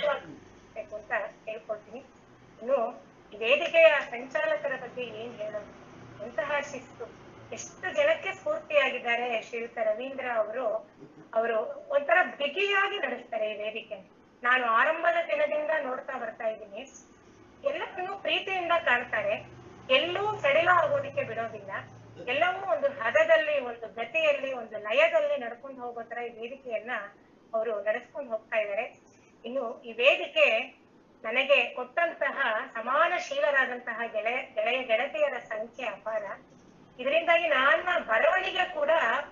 ಬೇಕು ಅಂತ ಕೇಳ್ಕೊಳ್ತೀನಿ ಇನ್ನು ಈ ವೇದಿಕೆಯ ಸಂಚಾಲಕರ ಬಗ್ಗೆ ಏನ್ ಹೇಳೋದು ಎಂತಹ ಶಿಸ್ತು ಎಷ್ಟು ಜನಕ್ಕೆ ಸ್ಫೂರ್ತಿಯಾಗಿದ್ದಾರೆ ಶ್ರೀಯುತ ರವೀಂದ್ರ ಅವರು ಅವರು ಒಂಥರ ಬಿಗಿಯಾಗಿ ನಡೆಸ್ತಾರೆ ಈ ವೇದಿಕೆ ನಾನು ಆರಂಭದ ದಿನದಿಂದ ನೋಡ್ತಾ ಬರ್ತಾ ಇದ್ದೀನಿ ಎಲ್ಲವನ್ನೂ ಪ್ರೀತಿಯಿಂದ ಕಾಣ್ತಾರೆ ಎಲ್ಲೂ ಸಡಿಲ ಆಗೋದಿಕ್ಕೆ ಬಿಡೋದಿಲ್ಲ ಎಲ್ಲವೂ ಒಂದು ಹದದಲ್ಲಿ ಒಂದು ಗತಿಯಲ್ಲಿ ಒಂದು ಲಯದಲ್ಲಿ ನಡ್ಕೊಂಡು ಹೋಗೋ ತರ ಈ ವೇದಿಕೆಯನ್ನ ಅವರು ನಡೆಸ್ಕೊಂಡು ಹೋಗ್ತಾ ಇದ್ದಾರೆ ಇನ್ನು ಈ ವೇದಿಕೆ ನನಗೆ ಕೊಟ್ಟಂತಹ ಸಮಾನಶೀಲರಾದಂತಹ ಗೆಳೆಯ ಗೆಳೆಯ ಗೆಳತಿಯರ ಸಂಖ್ಯೆ ಅಪಾರ ಇದರಿಂದಾಗಿ ನನ್ನ ಬರವಣಿಗೆ ಕೂಡ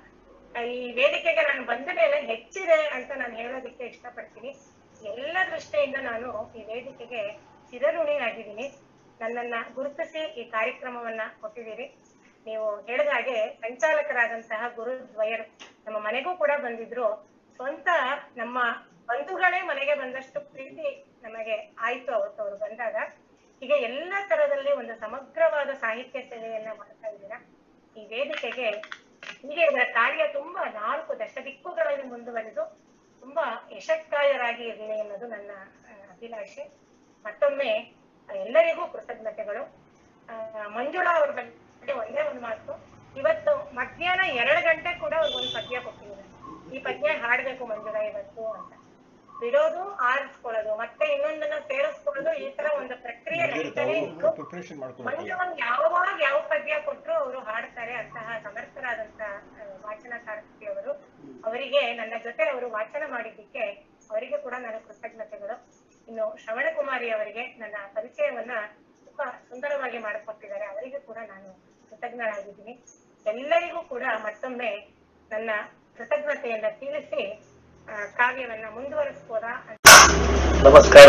ಆ, ಈ ವೇದಿಕೆಗೆ ನಾನು ಬಂದ ಮೇಲೆ ಹೆಚ್ಚಿದೆ ಅಂತ ನಾನು ಹೇಳೋದಕ್ಕೆ ಇಷ್ಟಪಡ್ತೀನಿ ಎಲ್ಲ ದೃಷ್ಟಿಯಿಂದ ನಾನು ಈ ವೇದಿಕೆಗೆ ಚಿರಋಣಿ ಆಗಿದ್ದೀನಿ ನನ್ನನ್ನ ಗುರುತಿಸಿ ಈ ಕಾರ್ಯಕ್ರಮವನ್ನ ಕೊಟ್ಟಿದ್ದೀರಿ ನೀವು ಹೇಳಿದ ಹಾಗೆ ಸಂಚಾಲಕರಾದಂತಹ ಗುರುದ್ವಯರು ನಮ್ಮ ಮನೆಗೂ ಕೂಡ ಬಂದಿದ್ರು ಸ್ವಂತ ನಮ್ಮ ಬಂಧುಗಳೇ ಮನೆಗೆ ಬಂದಷ್ಟು ಪ್ರೀತಿ ನಮಗೆ ಆಯ್ತು ಅವತ್ತು ಅವರು ಬಂದಾಗ ಹೀಗೆ ಎಲ್ಲ ತರದಲ್ಲಿ ಒಂದು ಸಮಗ್ರವಾದ ಸಾಹಿತ್ಯ ಸೇವೆಯನ್ನ ಮಾಡ್ತಾ ಇದ್ದೀರಾ ಈ ವೇದಿಕೆಗೆ ಹೀಗೆ ಇದರ ಕಾರ್ಯ ತುಂಬಾ ನಾಲ್ಕು ದಶ ದಿಕ್ಕುಗಳಲ್ಲಿ ಮುಂದುವರೆದು ತುಂಬಾ ಯಶಸ್ಕಾಯರಾಗಿ ಇರಲಿ ಅನ್ನೋದು ನನ್ನ ಆ, ಅಭಿಲಾಷೆ ಮತ್ತೊಮ್ಮೆ ಆ, ಎಲ್ಲರಿಗೂ ಕೃತಜ್ಞತೆಗಳು ಆ, ಮಂಜುಳಾ ಅವ್ರ ಬಗ್ಗೆ ಒಂದೇ ಒಂದು ಮಾತು ಇವತ್ತು ಮಧ್ಯಾಹ್ನ ಎರಡು ಗಂಟೆ ಕೂಡ ಅವ್ರಿಗೊಂದು ಪದ್ಯ ಕೊಟ್ಟಿದ್ದಾರೆ ಈ ಪದ್ಯ ಹಾಡ್ಬೇಕು ಮಂಜುಳಾ ಇವತ್ತು ಅಂತ ಬಿಡೋದು ಆರಿಸ್ಕೊಳ್ಳೋದು ಮತ್ತೆ ಇನ್ನೊಂದನ್ನ ಸೇರಿಸ್ಕೊಳ್ಳೋದು ಈ ತರ ಒಂದು ಪ್ರಕ್ರಿಯೆ ನಡೀತಾನೆ ಇತ್ತು ಪ್ರಿಪ್ರೇಷನ್ ಮಾಡ್ಕೊಳ್ಬೇಕು ಮಂಜು ಯಾವಾಗ ಯಾವ ಪದ್ಯ ಕೊಟ್ಟರು ಅವರು ಹಾಡ್ತಾರೆ ಅಂತಹ ಸಮರ್ಥರಾದಂತಹ ಆ, ವಾಚನಕಾರ್ತಿಯವರು ಅವರಿಗೆ ನನ್ನ ಜೊತೆ ಅವರು ವಾಚನ ಮಾಡಿದ್ದಕ್ಕೆ ಅವರಿಗೆ ಕೂಡ ನನ್ನ ಕೃತಜ್ಞತೆಗಳು ಇನ್ನು ಶ್ರವಣ ಕುಮಾರಿ ಅವರಿಗೆ ನನ್ನ ಪರಿಚಯವನ್ನ ತುಂಬಾ ಸುಂದರವಾಗಿ ಮಾಡಿಕೊಟ್ಟಿದ್ದಾರೆ ಅವರಿಗೆ ಕೂಡ ನಾನು ಕೃತಜ್ಞಳಾಗಿದ್ದೀನಿ ಎಲ್ಲರಿಗೂ ಕೂಡ ಮತ್ತೊಮ್ಮೆ ನನ್ನ ಕೃತಜ್ಞತೆಯನ್ನ ತಿಳಿಸಿ ಆ, ಕಾವ್ಯವನ್ನ ಮುಂದುವರಿಸ್ಬೋದಾ ಅಂತ ನಮಸ್ಕಾರ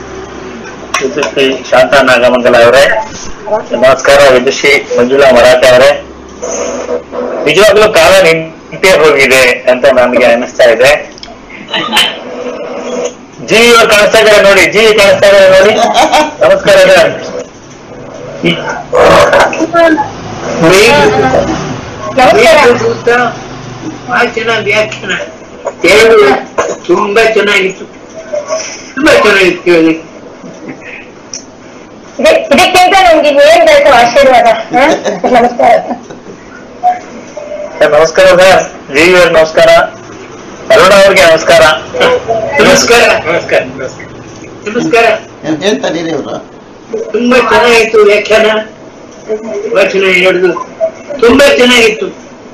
ವಿದುಷಿ ಶಾಂತಾ ನಾಗಮಂಗಲ ಅವರೇ ನಮಸ್ಕಾರ ವಿದುಷಿ ಮಂಜುಳಾ ಮರಾಠೆ ಅವರೇ ನಿಜವಾಗ್ಲೂ ಕಾಲ ನಿಂತೇ ಹೋಗಿದೆ ಅಂತ ನನಗೆ ಅನಿಸ್ತಾ ಇದೆ ಜೀವಿ ಅವ್ರು ಕಾಣಿಸ್ತಾ ಇದ್ದಾರೆ ನೋಡಿ ಜೀವಿ ಕಾಣಿಸ್ತಾ ಇದ್ದಾರೆ ನೋಡಿ ನಮಸ್ಕಾರ ಸರ್. ಬಹಳ ಚೆನ್ನಾಗಿ ವ್ಯಾಖ್ಯಾನ ಕೇಳು ತುಂಬಾ ಚೆನ್ನಾಗಿತ್ತು ತುಂಬಾ ಚೆನ್ನಾಗಿತ್ತು ಕೇಳಿ ಇದೇ- ಇದಕ್ಕಿಂತ ನಮ್ಗೆ ಏನ್ ಬೇಕು ಆಶೀರ್ವಾದ ಹ? ನಮಸ್ಕಾರ ಸರ್ ನಮಸ್ಕಾರ ಸರ್ ಜೀವಿ ಅವ್ರಿಗೆ ನಮಸ್ಕಾರ ಅರುಣ ಅವ್ರಿಗೆ ನಮಸ್ಕಾರ ನಮಸ್ಕಾರ ನಮಸ್ಕಾರ ನಮಸ್ಕಾರ ಏನ್ ತಂದಿರಿ ಇವ್ರು ತುಂಬಾ ಚೆನ್ನಾಗಿತ್ತು ವ್ಯಾಖ್ಯಾನ ವಚನ ಹೇಳಿದು ತುಂಬಾ ಚೆನ್ನಾಗಿತ್ತು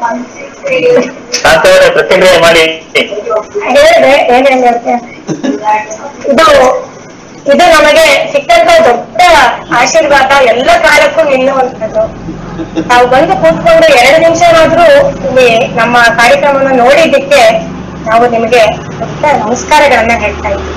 ಶಾಂತ ಅವರೇ ಪ್ರತಿಕ್ರಿಯೆ ಮಾಡಿ ಹೇಳಿದೆ ಏನೇನ್ ಹೇಳ್ತೆ ಇದು ಇದು ನಮಗೆ ಸಿಕ್ಕಂತ ದೊಡ್ಡ ಆಶೀರ್ವಾದ ಎಲ್ಲ ಕಾಲಕ್ಕೂ ನಿಲ್ಲುವಂಥದ್ದು ನಾವು ಬಂದು ಕೂತ್ಕೊಂಡು ಎರಡು ನಿಮಿಷನಾದ್ರೂ ಇಲ್ಲಿ ನಮ್ಮ ಕಾರ್ಯಕ್ರಮವನ್ನು ನೋಡಿದ್ದಕ್ಕೆ ನಾವು ನಿಮಗೆ ದೊಡ್ಡ ನಮಸ್ಕಾರಗಳನ್ನ ಹೇಳ್ತಾ ಇದ್ದೀವಿ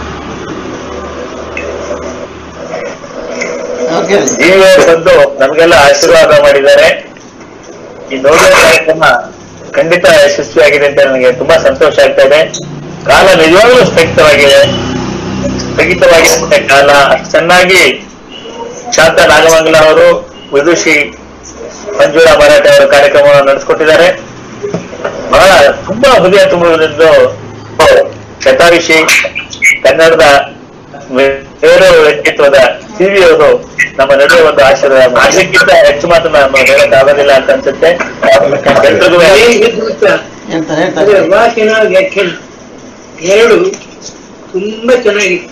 ಓಕೆ ಜೀವಿ ಅವರು ಬಂದು ನಮಗೆಲ್ಲ ಆಶೀರ್ವಾದ ಮಾಡಿದ್ದಾರೆ ಈ ನೋಡಿದ ಕಾರ್ಯಕ್ರಮ ಖಂಡಿತ ಯಶಸ್ವಿಯಾಗಿದೆ ಅಂತ ನನಗೆ ತುಂಬಾ ಸಂತೋಷ ಆಗ್ತಾ ಇದೆ ಕಾಲ ನಿಜವಾಗ್ಲೂ ಸ್ಥಗಿತವಾಗಿದೆ ಸ್ಥಗಿತವಾಗಿರುತ್ತೆ ಕಾಲ ಅಷ್ಟು ಚೆನ್ನಾಗಿ ಶಾಂತ ನಾಗಮಂಗಲ ಅವರು ವಿದುಷಿ ಮಂಜುಳಾ ಮರಾಠೆ ಅವರು ಕಾರ್ಯಕ್ರಮವನ್ನು ನಡೆಸ್ಕೊಟ್ಟಿದ್ದಾರೆ ಬಹಳ ತುಂಬಾ ಹೃದಯ ತುಂಬುವುದರಿಂದ ಶತಾಯುಷಿ ಕನ್ನಡದ ಬೇರೆ ವ್ಯಕ್ತಿತ್ವದ ಸಿವಿ ಅವರು ನಮ್ಮ ನಡುವೆ ಒಂದು ಆಶೀರ್ವಾದ ಮಾಡ್ಲಿಕ್ಕಿಂತ ಹೆಚ್ಚು ಮಾತ್ರ ನಾನು ಹೇಳಕ್ ಆಗೋದಿಲ್ಲ ಅಂತ ಅನ್ಸುತ್ತೆ ಎಲ್ರಿಗೂ ಅದೇ ಭಾಷಣ ವ್ಯಾಖ್ಯಾನ ಎರಡು ತುಂಬಾ ಚೆನ್ನಾಗಿತ್ತು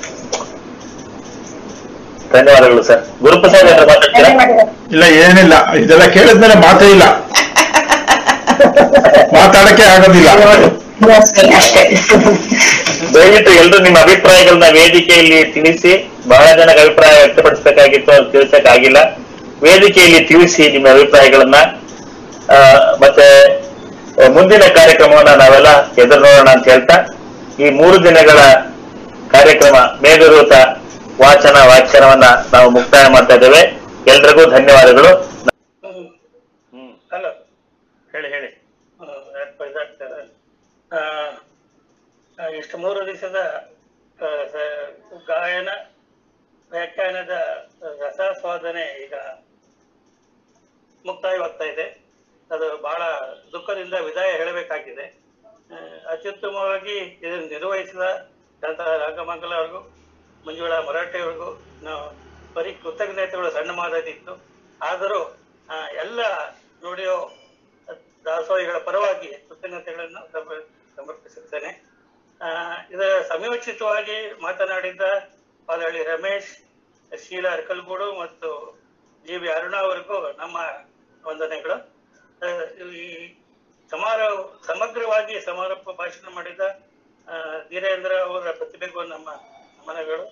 ಧನ್ಯವಾದಗಳು ಸರ್ ಗುರುಪ್ರಸಾದ್ ಅವರು ಮಾತಾಡ್ತೀರಾ ಇಲ್ಲ ಏನಿಲ್ಲ ಇದೆಲ್ಲ ಕೇಳಿದ್ಮೇಲೆ ಮಾತೇ ಇಲ್ಲ ಮಾತಾಡಕ್ಕೆ ಆಗೋದಿಲ್ಲ ದಯವಿಟ್ಟು ಎಲ್ರು ನಿಮ್ಮ ಅಭಿಪ್ರಾಯಗಳನ್ನ ವೇದಿಕೆಯಲ್ಲಿ ತಿಳಿಸಿ ಬಹಳ ಜನಕ್ಕೆ ಅಭಿಪ್ರಾಯ ವ್ಯಕ್ತಪಡಿಸಬೇಕಾಗಿತ್ತು ಅದು ತಿಳಿಸಕ್ಕಾಗಿಲ್ಲ ವೇದಿಕೆಯಲ್ಲಿ ತಿಳಿಸಿ ನಿಮ್ಮ ಅಭಿಪ್ರಾಯಗಳನ್ನ ಆ, ಮತ್ತೆ ಆ, ಮುಂದಿನ ಕಾರ್ಯಕ್ರಮವನ್ನ ನಾವೆಲ್ಲ ಎದುರು ನೋಡೋಣ ಅಂತ ಹೇಳ್ತಾ ಈ ಮೂರು ದಿನಗಳ ಕಾರ್ಯಕ್ರಮ ಮೇಘದೂತ ವಾಚನ ವಾಚನವನ್ನ ನಾವು ಮುಕ್ತಾಯ ಮಾಡ್ತಾ ಇದ್ದೇವೆ ಎಲ್ರಿಗೂ ಧನ್ಯವಾದಗಳು ಹ್ಮ್ ಹಲೋ ಹೇಳಿ ಹೇಳಿ ಇದಾಗ್ತದೆ ಆ, ಆ, ಇಷ್ಟು ಮೂರು ದಿವಸದ ಆ, ಸ- ಗಾಯನ ವ್ಯಾಖ್ಯಾನದ ರಸಾಸ್ವಾದನೆ ಈಗ ಮುಕ್ತಾಯವಾಗ್ತಾ ಇದೆ ಅದು ಬಹಳ ದುಃಖದಿಂದ ವಿದಾಯ ಹೇಳಬೇಕಾಗಿದೆ ಆ, ಅತ್ಯುತ್ತಮವಾಗಿ ಇದನ್ನು ನಿರ್ವಹಿಸಿದ ಶಾಂತ ರಾಘಮಂಗಲ ಅವ್ರಿಗೂ ಮಂಜುಳಾ ಮರಾಠೆ ಅವ್ರಿಗೂ ನಾವು ಬರೀ ಕೃತಜ್ಞತೆಗಳು ಸಣ್ಣ ಮಾದದಿತ್ತು ಆದರೂ ಆ, ಎಲ್ಲ ನುಡಿಯೋ ದಾಸೋಹಿಗಳ ಪರವಾಗಿ ಕೃತಜ್ಞತೆಗಳನ್ನು ಸಮ- ಸಮರ್ಪಿಸುತ್ತೇನೆ ಆ, ಇದರ ಸಮಯೋಚಿತವಾಗಿ ಮಾತನಾಡಿದ್ದ ಪಾಲಹಳ್ಳಿ ರಮೇಶ್ ಶೀಲಾ ಅರ್ಕಲ್ಗೂಡು ಮತ್ತು ಜಿ ವಿ ಅರುಣ ಅವರಿಗೂ ನಮ್ಮ ವಂದನೆಗಳು ಆ, ಈ ಸಮಾರೋಹ ಸಮಗ್ರವಾಗಿ ಸಮಾರೋಪ ಭಾಷಣ ಮಾಡಿದ ಆ, ಧೀರೇಂದ್ರ ಅವರ ಪ್ರತಿಭೆಗೂ ನಮ್ಮ ನಮನಗಳು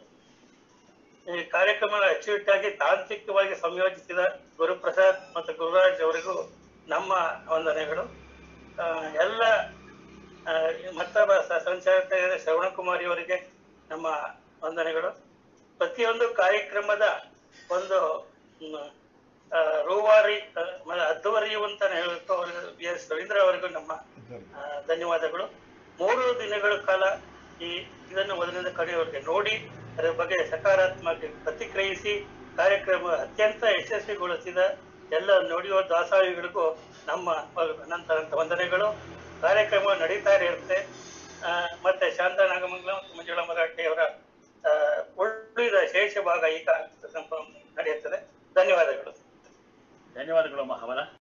ಈ ಕಾರ್ಯಕ್ರಮ ಅಚ್ಚುಕಟ್ಟಾಗಿ ತಾಂತ್ರಿಕವಾಗಿ ಸಂಯೋಜಿಸಿದ ಗುರುಪ್ರಸಾದ್ ಮತ್ತು ಗುರುರಾಜ್ ಅವರಿಗೂ ನಮ್ಮ ವಂದನೆಗಳು ಆ, ಎಲ್ಲ ಆ, ಮತ್ತೊಬ್ಬ ಸ- ಸಂಚಾಲಕ ಶ್ರವಣಕುಮಾರಿ ಅವರಿಗೆ ನಮ್ಮ ವಂದನೆಗಳು ಪ್ರತಿಯೊಂದು ಕಾರ್ಯಕ್ರಮದ ಒಂದು ಮ್, ಆ, ರೂವಾರಿ ಆ, ಮ- ಅದ್ದುವರಿಯುವಂತ ಹೇಳಬೇಕು ಅವರು ಬಿ ಎಸ್ ರವೀಂದ್ರ ಅವರಿಗೂ ನಮ್ಮ ಆ, ಧನ್ಯವಾದಗಳು ಮೂರು ದಿನಗಳ ಕಾಲ ಈ ಇದನ್ನು ಮೊದಲಿಂದ ಕಡೆಯವರೆಗೆ ನೋಡಿ ಅದರ ಬಗ್ಗೆ ಸಕಾರಾತ್ಮಕ ಪ್ರತಿಕ್ರಿಯಿಸಿ ಕಾರ್ಯಕ್ರಮ ಅತ್ಯಂತ ಯಶಸ್ವಿಗೊಳಿಸಿದ ಎಲ್ಲ ನುಡಿಯುವ ದಾಸಾಹಿಗಳಿಗೂ ನಮ್ಮ ಅನಂತ ಅನಂತ ವಂದನೆಗಳು ಕಾರ್ಯಕ್ರಮ ನಡೀತಾ ಇರುತ್ತೆ ಆ, ಮತ್ತೆ ಶಾಂತ ನಾಗಮಂಗಲ ಮತ್ತು ಮಂಜುಳಾ ಮರಾಠಿಯವರ ಆ, ಉಳಿದ ಶೇಷ ಭಾಗ ಈಗ ನಡೆಯುತ್ತದೆ ಧನ್ಯವಾದಗಳು ಧನ್ಯವಾದಗಳು ಮಹಾವನ